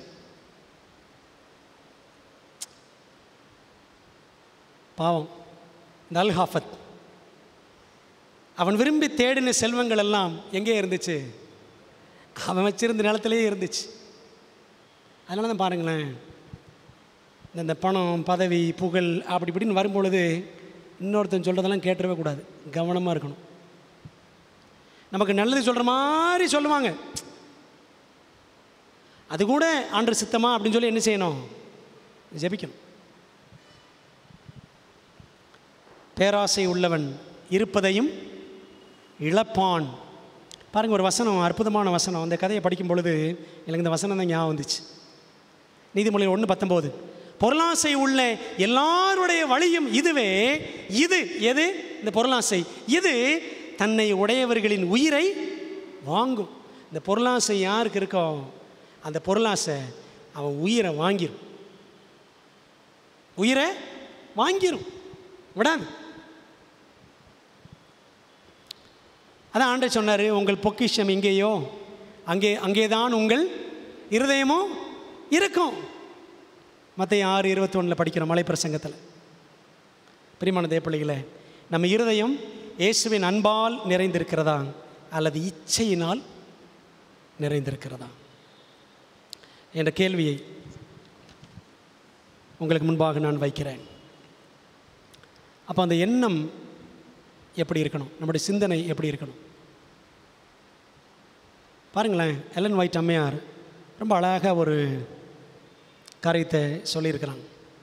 பாவம் இந்த அல் ஹாஃபத் அவன் விரும்பி தேடின செல்வங்கள் எல்லாம் எங்கே இருந்துச்சு அவன் வச்சிருந்த நிலத்திலேயே இருந்துச்சு அதனால தான் பாருங்களேன் இந்த- இந்த பணம் பதவி புகழ் அப்படி இப்படின்னு வரும்பொழுது இன்னொருத்தன் சொல்கிறதெல்லாம் கேட்டுறவே கூடாது கவனமாக இருக்கணும் நமக்கு நல்லது சொல்கிற மாதிரி சொல்லுவாங்க அது கூட ஆண்டர் சித்தமா அப்படின்னு சொல்லி என்ன செய்யணும் ஜெபிக்கணும் பேராசை உள்ளவன் இருப்பதையும் இழப்பான் பாருங்க ஒரு வசனம் அற்புதமான வசனம் அந்த கதையை படிக்கும் பொழுது எனக்கு இந்த வசனம் தான் ஞாபகம் வந்துச்சு நீதிமொழி ஒன்று பத்தொம்போது பொருளாசை உள்ள எல்லாருடைய வழியும் இதுவே இது எது இந்த பொருளாசை இது தன்னை உடையவர்களின் உயிரை வாங்கும் இந்த பொருளாசை யாருக்கு இருக்கோ அந்த பொருளாசை அவன் உயிரை வாங்கிரும் உயிரை வாங்கிரும் விடாது அதான் ஆண்டை சொன்னார் உங்கள் பொக்கிஷம் எங்கேயோ அங்கே அங்கேதான் உங்கள் இருதயமோ இருக்கும் மற்ற ஆறு இருபத்தி ஒன்றில் படிக்கிறோம் மலை பிரசங்கத்தில் பிரிமான தேவப்பிள்ளைகளே நம்ம இருதயம் இயேசுவின் அன்பால் நிறைந்திருக்கிறதா அல்லது இச்சையினால் நிறைந்திருக்கிறதா என்ற கேள்வியை உங்களுக்கு முன்பாக நான் வைக்கிறேன் அப்போ அந்த எண்ணம் எப்படி இருக்கணும் நம்முடைய சிந்தனை எப்படி இருக்கணும் பாருங்களேன் எலன் ஒயிட் அம்மையார் ரொம்ப அழகாக ஒரு காரியத்தை சொல்லியிருக்கிறாங்க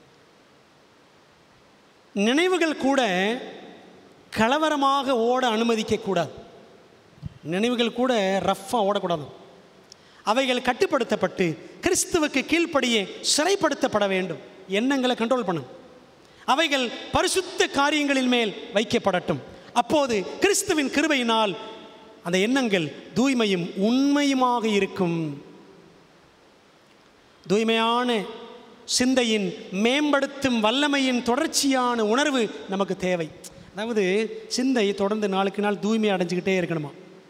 நினைவுகள் கூட கலவரமாக ஓட அனுமதிக்கக்கூடாது நினைவுகள் கூட ரஃப்பாக ஓடக்கூடாது அவைகள் கட்டுப்படுத்தப்பட்டு கிறிஸ்துவுக்கு கீழ்ப்படியே சிறைப்படுத்தப்பட வேண்டும் எண்ணங்களை கண்ட்ரோல் பண்ணும் அவைகள் பரிசுத்த காரியங்களின் மேல் வைக்கப்படட்டும் அப்போது கிறிஸ்துவின் கிருபையினால் அந்த எண்ணங்கள் தூய்மையும் உண்மையுமாக இருக்கும் தூய்மையான சிந்தையின் மேம்படுத்தும் வல்லமையின் தொடர்ச்சியான உணர்வு நமக்கு தேவை அதாவது சிந்தை தொடர்ந்து நாளுக்கு நாள் தூய்மை அடைஞ்சுக்கிட்டே இருக்கணுமா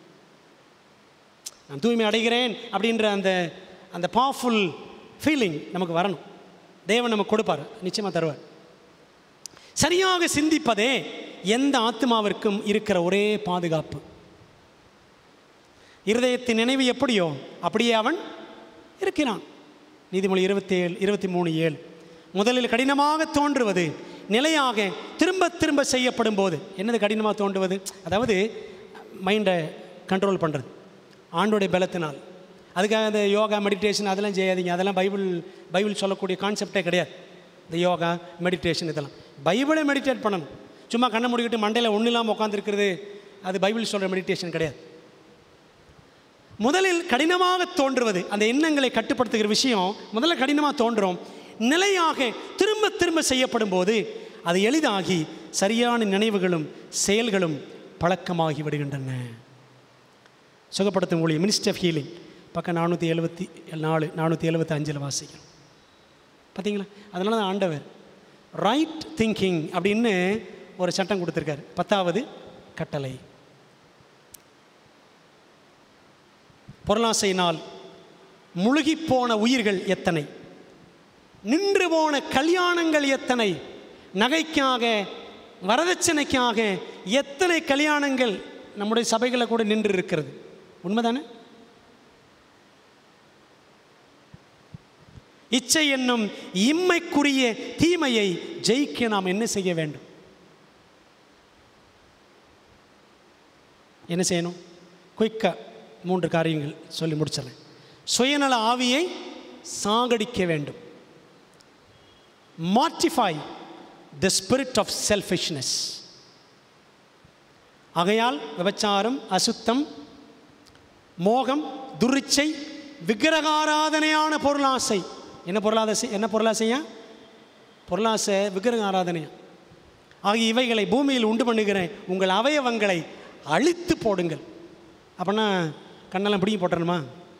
நான் தூய்மை அடைகிறேன் அப்படின்ற அந்த அந்த பவர்ஃபுல் ஃபீலிங் நமக்கு வரணும் தேவன் நமக்கு கொடுப்பார் நிச்சயமாக தருவார் சரியாக சிந்திப்பதே எந்த ஆத்மாவிற்கும் இருக்கிற ஒரே பாதுகாப்பு இருதயத்தின் நினைவு எப்படியோ அப்படியே அவன் இருக்கிறான் நீதிமொழி இருபத்தி ஏழு இருபத்தி மூணு ஏழு முதலில் கடினமாக தோன்றுவது நிலையாக திரும்ப திரும்ப செய்யப்படும் போது என்னது கடினமாக தோன்றுவது அதாவது மைண்டை கண்ட்ரோல் பண்ணுறது ஆண்டோடைய பலத்தினால் அதுக்காக இந்த யோகா மெடிடேஷன் அதெல்லாம் செய்யாதீங்க அதெல்லாம் பைபிள் பைபிள் சொல்லக்கூடிய கான்செப்டே கிடையாது இந்த யோகா மெடிடேஷன் இதெல்லாம் பைபிளை மெடிடேட் பண்ணணும் சும்மா கண்ணை மூடிக்கிட்டு மண்டையில் ஒன்றும் இல்லாமல் உட்காந்துருக்கிறது அது பைபிள் சொல்கிற மெடிடேஷன் கிடையாது முதலில் கடினமாக தோன்றுவது அந்த எண்ணங்களை கட்டுப்படுத்துகிற விஷயம் முதல்ல கடினமாக தோன்றும் நிலையாக திரும்ப திரும்ப செய்யப்படும் போது அது எளிதாகி சரியான நினைவுகளும் செயல்களும் பழக்கமாகி விடுகின்றன சுகப்படுத்தும் ஊழியம் மினிஸ்டர் ஆஃப் ஹீலிங் பக்கம் நானூற்றி எழுபத்தி நாலு நானூற்றி எழுபத்தி அஞ்சில் வாசிக்கிறோம் பார்த்தீங்களா அதனால தான் ஆண்டவர் ரைட் திங்கிங் அப்படின்னு ஒரு சட்டம் கொடுத்துருக்காரு பத்தாவது கட்டளை பொருளாசையினால் முழுகிப்போன உயிர்கள் எத்தனை நின்று போன கல்யாணங்கள் எத்தனை நகைக்காக வரதட்சணைக்காக எத்தனை கல்யாணங்கள் நம்முடைய சபைகளை கூட நின்று இருக்கிறது உண்மைதானே இச்சை என்னும் இம்மைக்குரிய தீமையை ஜெயிக்க நாம் என்ன செய்ய வேண்டும் என்ன செய்யணும் குயிக்காக மூன்று காரியங்கள் சொல்லி முடிச்சிடறேன் சுயநல ஆவியை சாகடிக்க வேண்டும் mortify the spirit of selfishness ஆகையால் விபச்சாரம் அசுத்தம் மோகம் துரிச்சை விக்கிரகாராதனையான பொருளாசை என்ன பொருளாசை என்ன பொருளாசையா பொருளாசை விக்கிரக ஆராதனையா ஆகிய இவைகளை பூமியில் உண்டு பண்ணுகிறேன் உங்கள் அவயவங்களை அழித்து போடுங்கள் அப்படின்னா கண்ணெல்லாம் பிடிங்கி போட்டுறணுமா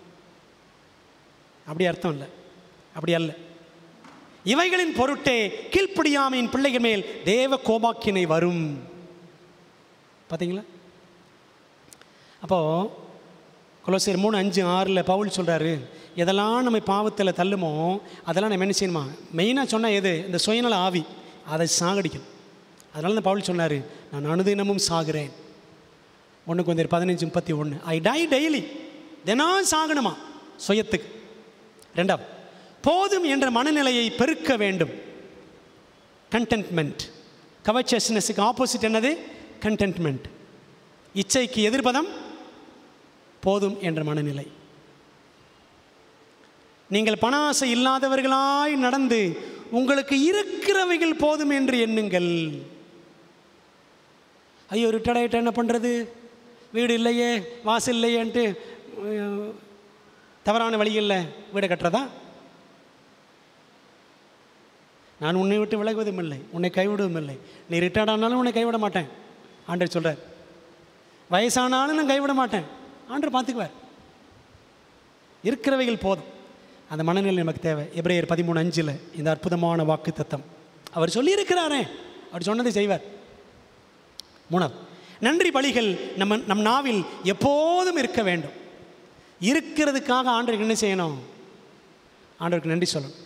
அப்படி அர்த்தம் இல்லை அப்படி அல்ல இவைகளின் பொருட்டே கீழ்ப்படியாமையின் பிள்ளைகள் மேல் தேவ கோபாக்கினை வரும் பார்த்தீங்களா அப்போது கொலோசியர் மூணு அஞ்சு ஆறில் பவுல் சொல்கிறாரு எதெல்லாம் நம்ம பாவத்தில் தள்ளுமோ அதெல்லாம் நம்ம என்ன செய்யணுமா மெயினாக சொன்னால் எது இந்த சுயநல ஆவி அதை சாகடிக்கணும் அதனால தான் பவுல் சொன்னார் நான் அனுதினமும் சாகிறேன் ஒன்று கொஞ்சம் பதினஞ்சு முப்பத்தி ஒன்று ஐ டை டெய்லி தினம் சாகணுமா சுயத்துக்கு ரெண்டாவது போதும் என்ற மனநிலையை பெருக்க வேண்டும் கண்டென்ட்மெண்ட் கவச்சஸ்னஸுக்கு ஆப்போசிட் என்னது கண்டென்ட்மெண்ட் இச்சைக்கு எதிர்பதம் போதும் என்ற மனநிலை நீங்கள் பண ஆசை இல்லாதவர்களாய் நடந்து உங்களுக்கு இருக்கிறவைகள் போதும் என்று எண்ணுங்கள் ஐயோ ரிட்டையர்ட் ஆகிட்ட என்ன பண்ணுறது வீடு இல்லையே வாசல் இல்லையேன்ட்டு அஹ், தவறான வழிகளில் வீடு கட்டுறதா நான் உன்னை விட்டு விலகுவதும் இல்லை உன்னை கைவிடுவதும் இல்லை நீ ரிட்டையர்ட் ஆனாலும் உன்னை கைவிட மாட்டேன் ஆண்டவர் சொல்கிறார் வயசானாலும் நான் கைவிட மாட்டேன் ஆண்டவர் பார்த்துக்குவார் இருக்கிறவைகள் போதும் அந்த மனநிலை நமக்கு தேவை எப்ரேயர் பதிமூணு அஞ்சில் இந்த அற்புதமான வாக்கு தத்தம் அவர் சொல்லியிருக்கிறாரே அவர் சொன்னதை செய்வார் மூணாவது நன்றி பலிகள் நம்ம நம் நாவில் எப்போதும் இருக்க வேண்டும் இருக்கிறதுக்காக ஆண்டவருக்கு என்ன செய்யணும் ஆண்டவருக்கு நன்றி சொல்லணும்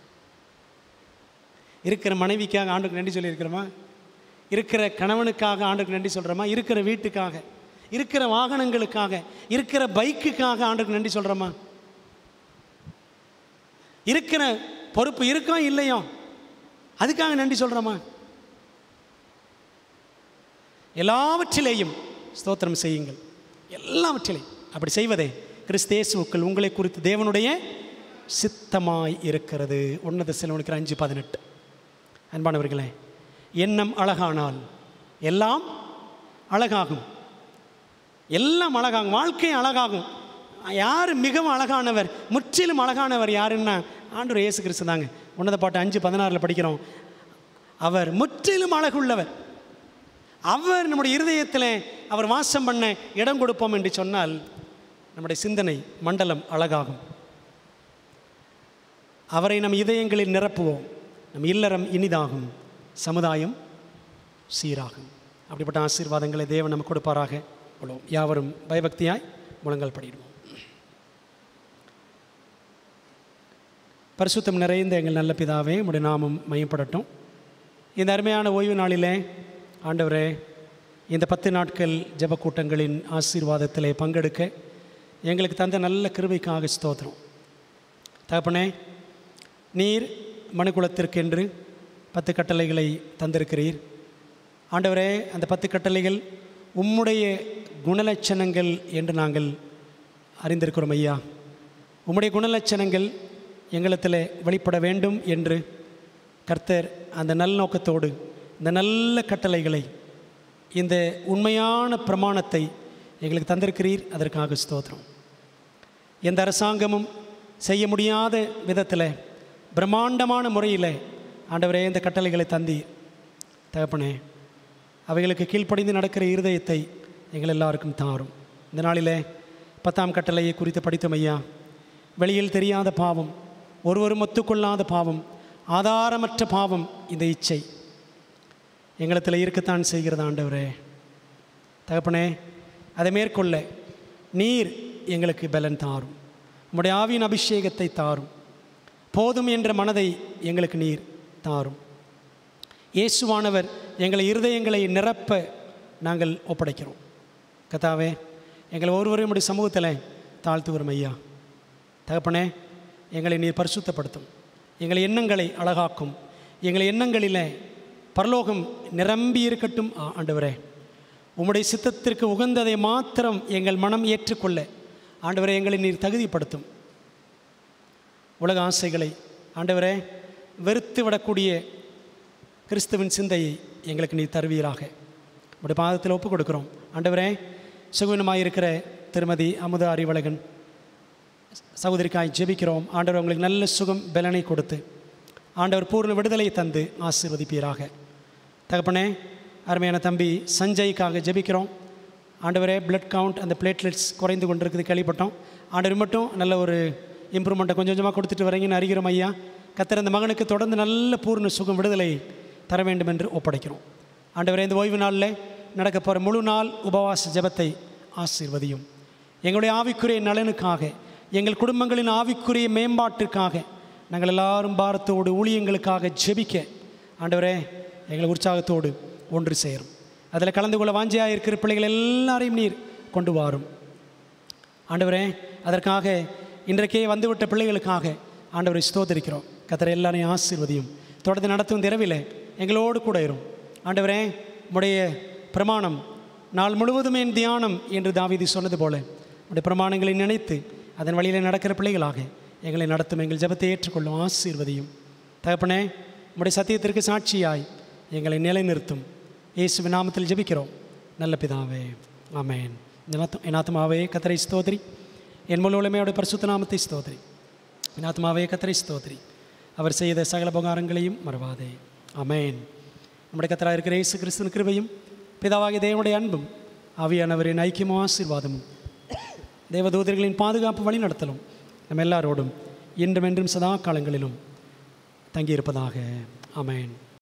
இருக்கிற மனைவிக்காக ஆண்டுக்கு நன்றி சொல்லியிருக்கிறோமா இருக்கிற கணவனுக்காக ஆண்டுக்கு நன்றி சொல்கிறோமா இருக்கிற வீட்டுக்காக இருக்கிற வாகனங்களுக்காக இருக்கிற பைக்குக்காக ஆண்டுக்கு நன்றி சொல்கிறோமா இருக்கிற பொறுப்பு இருக்கோ இல்லையோ அதுக்காக நன்றி சொல்கிறோமா எல்லாவற்றிலேயும் ஸ்தோத்திரம் செய்யுங்கள் எல்லாவற்றிலையும் அப்படி செய்வதே கிறிஸ்தேசுக்கள் உங்களை குறித்து தேவனுடைய சித்தமாய் இருக்கிறது ஒன்னத செலவனுக்கு அஞ்சு பதினெட்டு அன்பானவர்களே எண்ணம் அழகானால் எல்லாம் அழகாகும் எல்லாம் அழகாகும் வாழ்க்கை அழகாகும் யார் மிகவும் அழகானவர் முற்றிலும் அழகானவர் யாருன்னா ஆண்டவர் இயேசு கிறிஸ்து தாங்க உன்னத பாட்டு அஞ்சு பதினாறில் படிக்கிறோம் அவர் முற்றிலும் அழகுள்ளவர் அவர் நம்முடைய இருதயத்தில் அவர் வாசம் பண்ண இடம் கொடுப்போம் என்று சொன்னால் நம்முடைய சிந்தனை மண்டலம் அழகாகும் அவரை நம் இதயங்களில் நிரப்புவோம் நம் இல்லறம் இனிதாகும் சமுதாயம் சீராகும் அப்படிப்பட்ட ஆசீர்வாதங்களை தேவன் நமக்கு கொடுப்பாராக உள்ளோம் யாவரும் பயபக்தியாய் முழங்கல் படிடுவோம் பரிசுத்தம் நிறைந்த எங்கள் நல்ல பிதாவே உடைய நாமம் மையப்படட்டும் இந்த அருமையான ஓய்வு நாளிலே ஆண்டவரே இந்த பத்து நாட்கள் ஜெப கூட்டங்களின் ஆசீர்வாதத்திலே பங்கெடுக்க எங்களுக்கு தந்த நல்ல கிருபைக்காக ஸ்தோத்திரம் தகப்பனே நீர் மனுக்குலத்திற்கென்று பத்து கட்டளைகளை தந்திருக்கிறீர் ஆண்டவரே அந்த பத்து கட்டளைகள் உம்முடைய குணலட்சணங்கள் என்று நாங்கள் அறிந்திருக்கிறோம் ஐயா உம்முடைய குணலட்சணங்கள் எங்களிடத்தில் வெளிப்பட வேண்டும் என்று கர்த்தர் அந்த நல்நோக்கத்தோடு இந்த நல்ல கட்டளைகளை இந்த உண்மையான பிரமாணத்தை எங்களுக்கு தந்திருக்கிறீர் அதற்காக ஸ்தோத்திரம் எந்த அரசாங்கமும் செய்ய முடியாத விதத்தில் பிரம்மாண்டமான முறையில் ஆண்டவரே இந்த கட்டளைகளை தந்தீர் தகப்பனே அவைகளுக்கு கீழ்ப்படிந்து நடக்கிற இருதயத்தை எங்கள் எல்லாருக்கும் தாரும் இந்த நாளிலே பத்தாம் கட்டளையை குறித்து படித்தோம் ஐயா வெளியில் தெரியாத பாவம் ஒருவரும் ஒத்துக்கொள்ளாத பாவம் ஆதாரமற்ற பாவம் இந்த இச்சை எங்களத்தில் இருக்கத்தான் செய்கிறது ஆண்டவரே தகப்பனே அதை மேற்கொள்ள நீர் எங்களுக்கு பலன் தாரும் உம்முடைய ஆவியின் அபிஷேகத்தை தாரும் போதும் என்ற மனதை எங்களுக்கு நீர் தாரும் இயேசுவானவர் எங்களை இருதயங்களை நிரப்ப நாங்கள் ஒப்படைக்கிறோம் கத்தாவே எங்களை ஒருவரையும் உடைய சமூகத்தில் தாழ்த்துகிறோம் ஐயா தகப்பனே எங்களை நீர் பரிசுத்தப்படுத்தும் எங்கள் எண்ணங்களை அழகாக்கும் எங்கள் எண்ணங்களில் பரலோகம் நிரம்பி இருக்கட்டும் ஆ- ஆண்டவரே உம்முடைய சித்தத்திற்கு உகந்ததை மாத்திரம் எங்கள் மனம் ஏற்றுக்கொள்ள ஆண்டவரே எங்களை நீர் தகுதிப்படுத்தும் உலக ஆசைகளை ஆண்டவரே வெறுத்து விடக்கூடிய கிறிஸ்துவின் சிந்தையை எங்களுக்கு நீ தருவீராக உடைய பாதத்தில் ஒப்புக் கொடுக்குறோம் ஆண்டவரே சுகுணமாக இருக்கிற திருமதி அமுத அறிவழகன் சகோதரிக்காய் ஜெபிக்கிறோம் ஆண்டவர் உங்களுக்கு நல்ல சுகம் பலனை கொடுத்து ஆண்டவர் பூர்ண விடுதலை தந்து ஆசீர்வதிப்பீராக தகப்பனே அருமையான தம்பி சஞ்சய்க்காக ஜெபிக்கிறோம் ஆண்டவரே பிளட் கவுண்ட் அந்த பிளேட்லெட்ஸ் குறைந்து கொண்டிருக்குது கேள்விப்பட்டோம் ஆண்டவர் மட்டும் நல்ல ஒரு இம்ப்ரூவ்மெண்ட்டை கொஞ்சம் கொஞ்சமாக கொடுத்துட்டு வரீங்கன்னு அறிகிறோம் ஐயா கத்தர் அந்த மகனுக்கு தொடர்ந்து நல்ல பூர்ண சுகம் விடுதலை தர வேண்டும் என்று ஒப்படைக்கிறோம் ஆண்டவரே இந்த ஓய்வு நாளில் நடக்க போகிற முழு நாள் உபவாச ஜெபத்தை ஆசீர்வதியும் எங்களுடைய ஆவிக்குரிய நலனுக்காக எங்கள் குடும்பங்களின் ஆவிக்குரிய மேம்பாட்டிற்காக நாங்கள் எல்லாரும் பாரத்தோடு ஊழியங்களுக்காக ஜெபிக்க ஆண்டவரே எங்களை உற்சாகத்தோடு ஒன்று சேரும் அதில் கலந்து கொள்ள வாஞ்சியாக இருக்கிற பிள்ளைகள் எல்லாரையும் நீர் கொண்டு வாரும் ஆண்டவரே அதற்காக இன்றைக்கே வந்துவிட்ட பிள்ளைகளுக்காக ஆண்டவரை ஸ்தோத்தரிக்கிறோம் கத்தரை எல்லாரையும் ஆசீர்வதியும் தொடர்ந்து நடத்தும் திரவிலே எங்களோடு கூட இரும் ஆண்டவரே உடைய பிரமாணம் நாள் முழுவதும் என் தியானம் என்று தாவீது சொன்னது போல உடைய பிரமாணங்களை நினைத்து அதன் வழியில் நடக்கிற பிள்ளைகளாக எங்களை நடத்தும் எங்கள் ஜெபத்தை ஏற்றுக்கொள்ளும் ஆசீர்வதியும் தகப்பனே உடைய சத்தியத்திற்கு சாட்சியாய் எங்களை நிலைநிறுத்தும் இயேசுவின் நாமத்தில் ஜெபிக்கிறோம் நல்ல பிதாவே ஆமென் என் ஆத்து- என் ஆத்மாவே கத்தரை ஸ்தோத்ரி என் முழுவலுமையோட பரிசுத்த நாமத்தை ஸ்தோத்ரி என் ஆத்மாவே கத்தரை ஸ்தோத்ரி அவர் செய்த சகல உபகாரங்களையும் மறவாதே ஆமென் நம்முடைய கத்தராக இருக்கிற இயேசு கிறிஸ்துவின் கிருபையும் பிதாவாகிய தேவனுடைய அன்பும் ஆவியானவரின் ஐக்கியமும் ஆசீர்வாதமும் தேவதூதர்களின் பாதுகாப்பு வழி நடத்தலும் நம்ம எல்லாரோடும் இன்றும் என்றும் சதா காலங்களிலும் தங்கியிருப்பதாக ஆமென்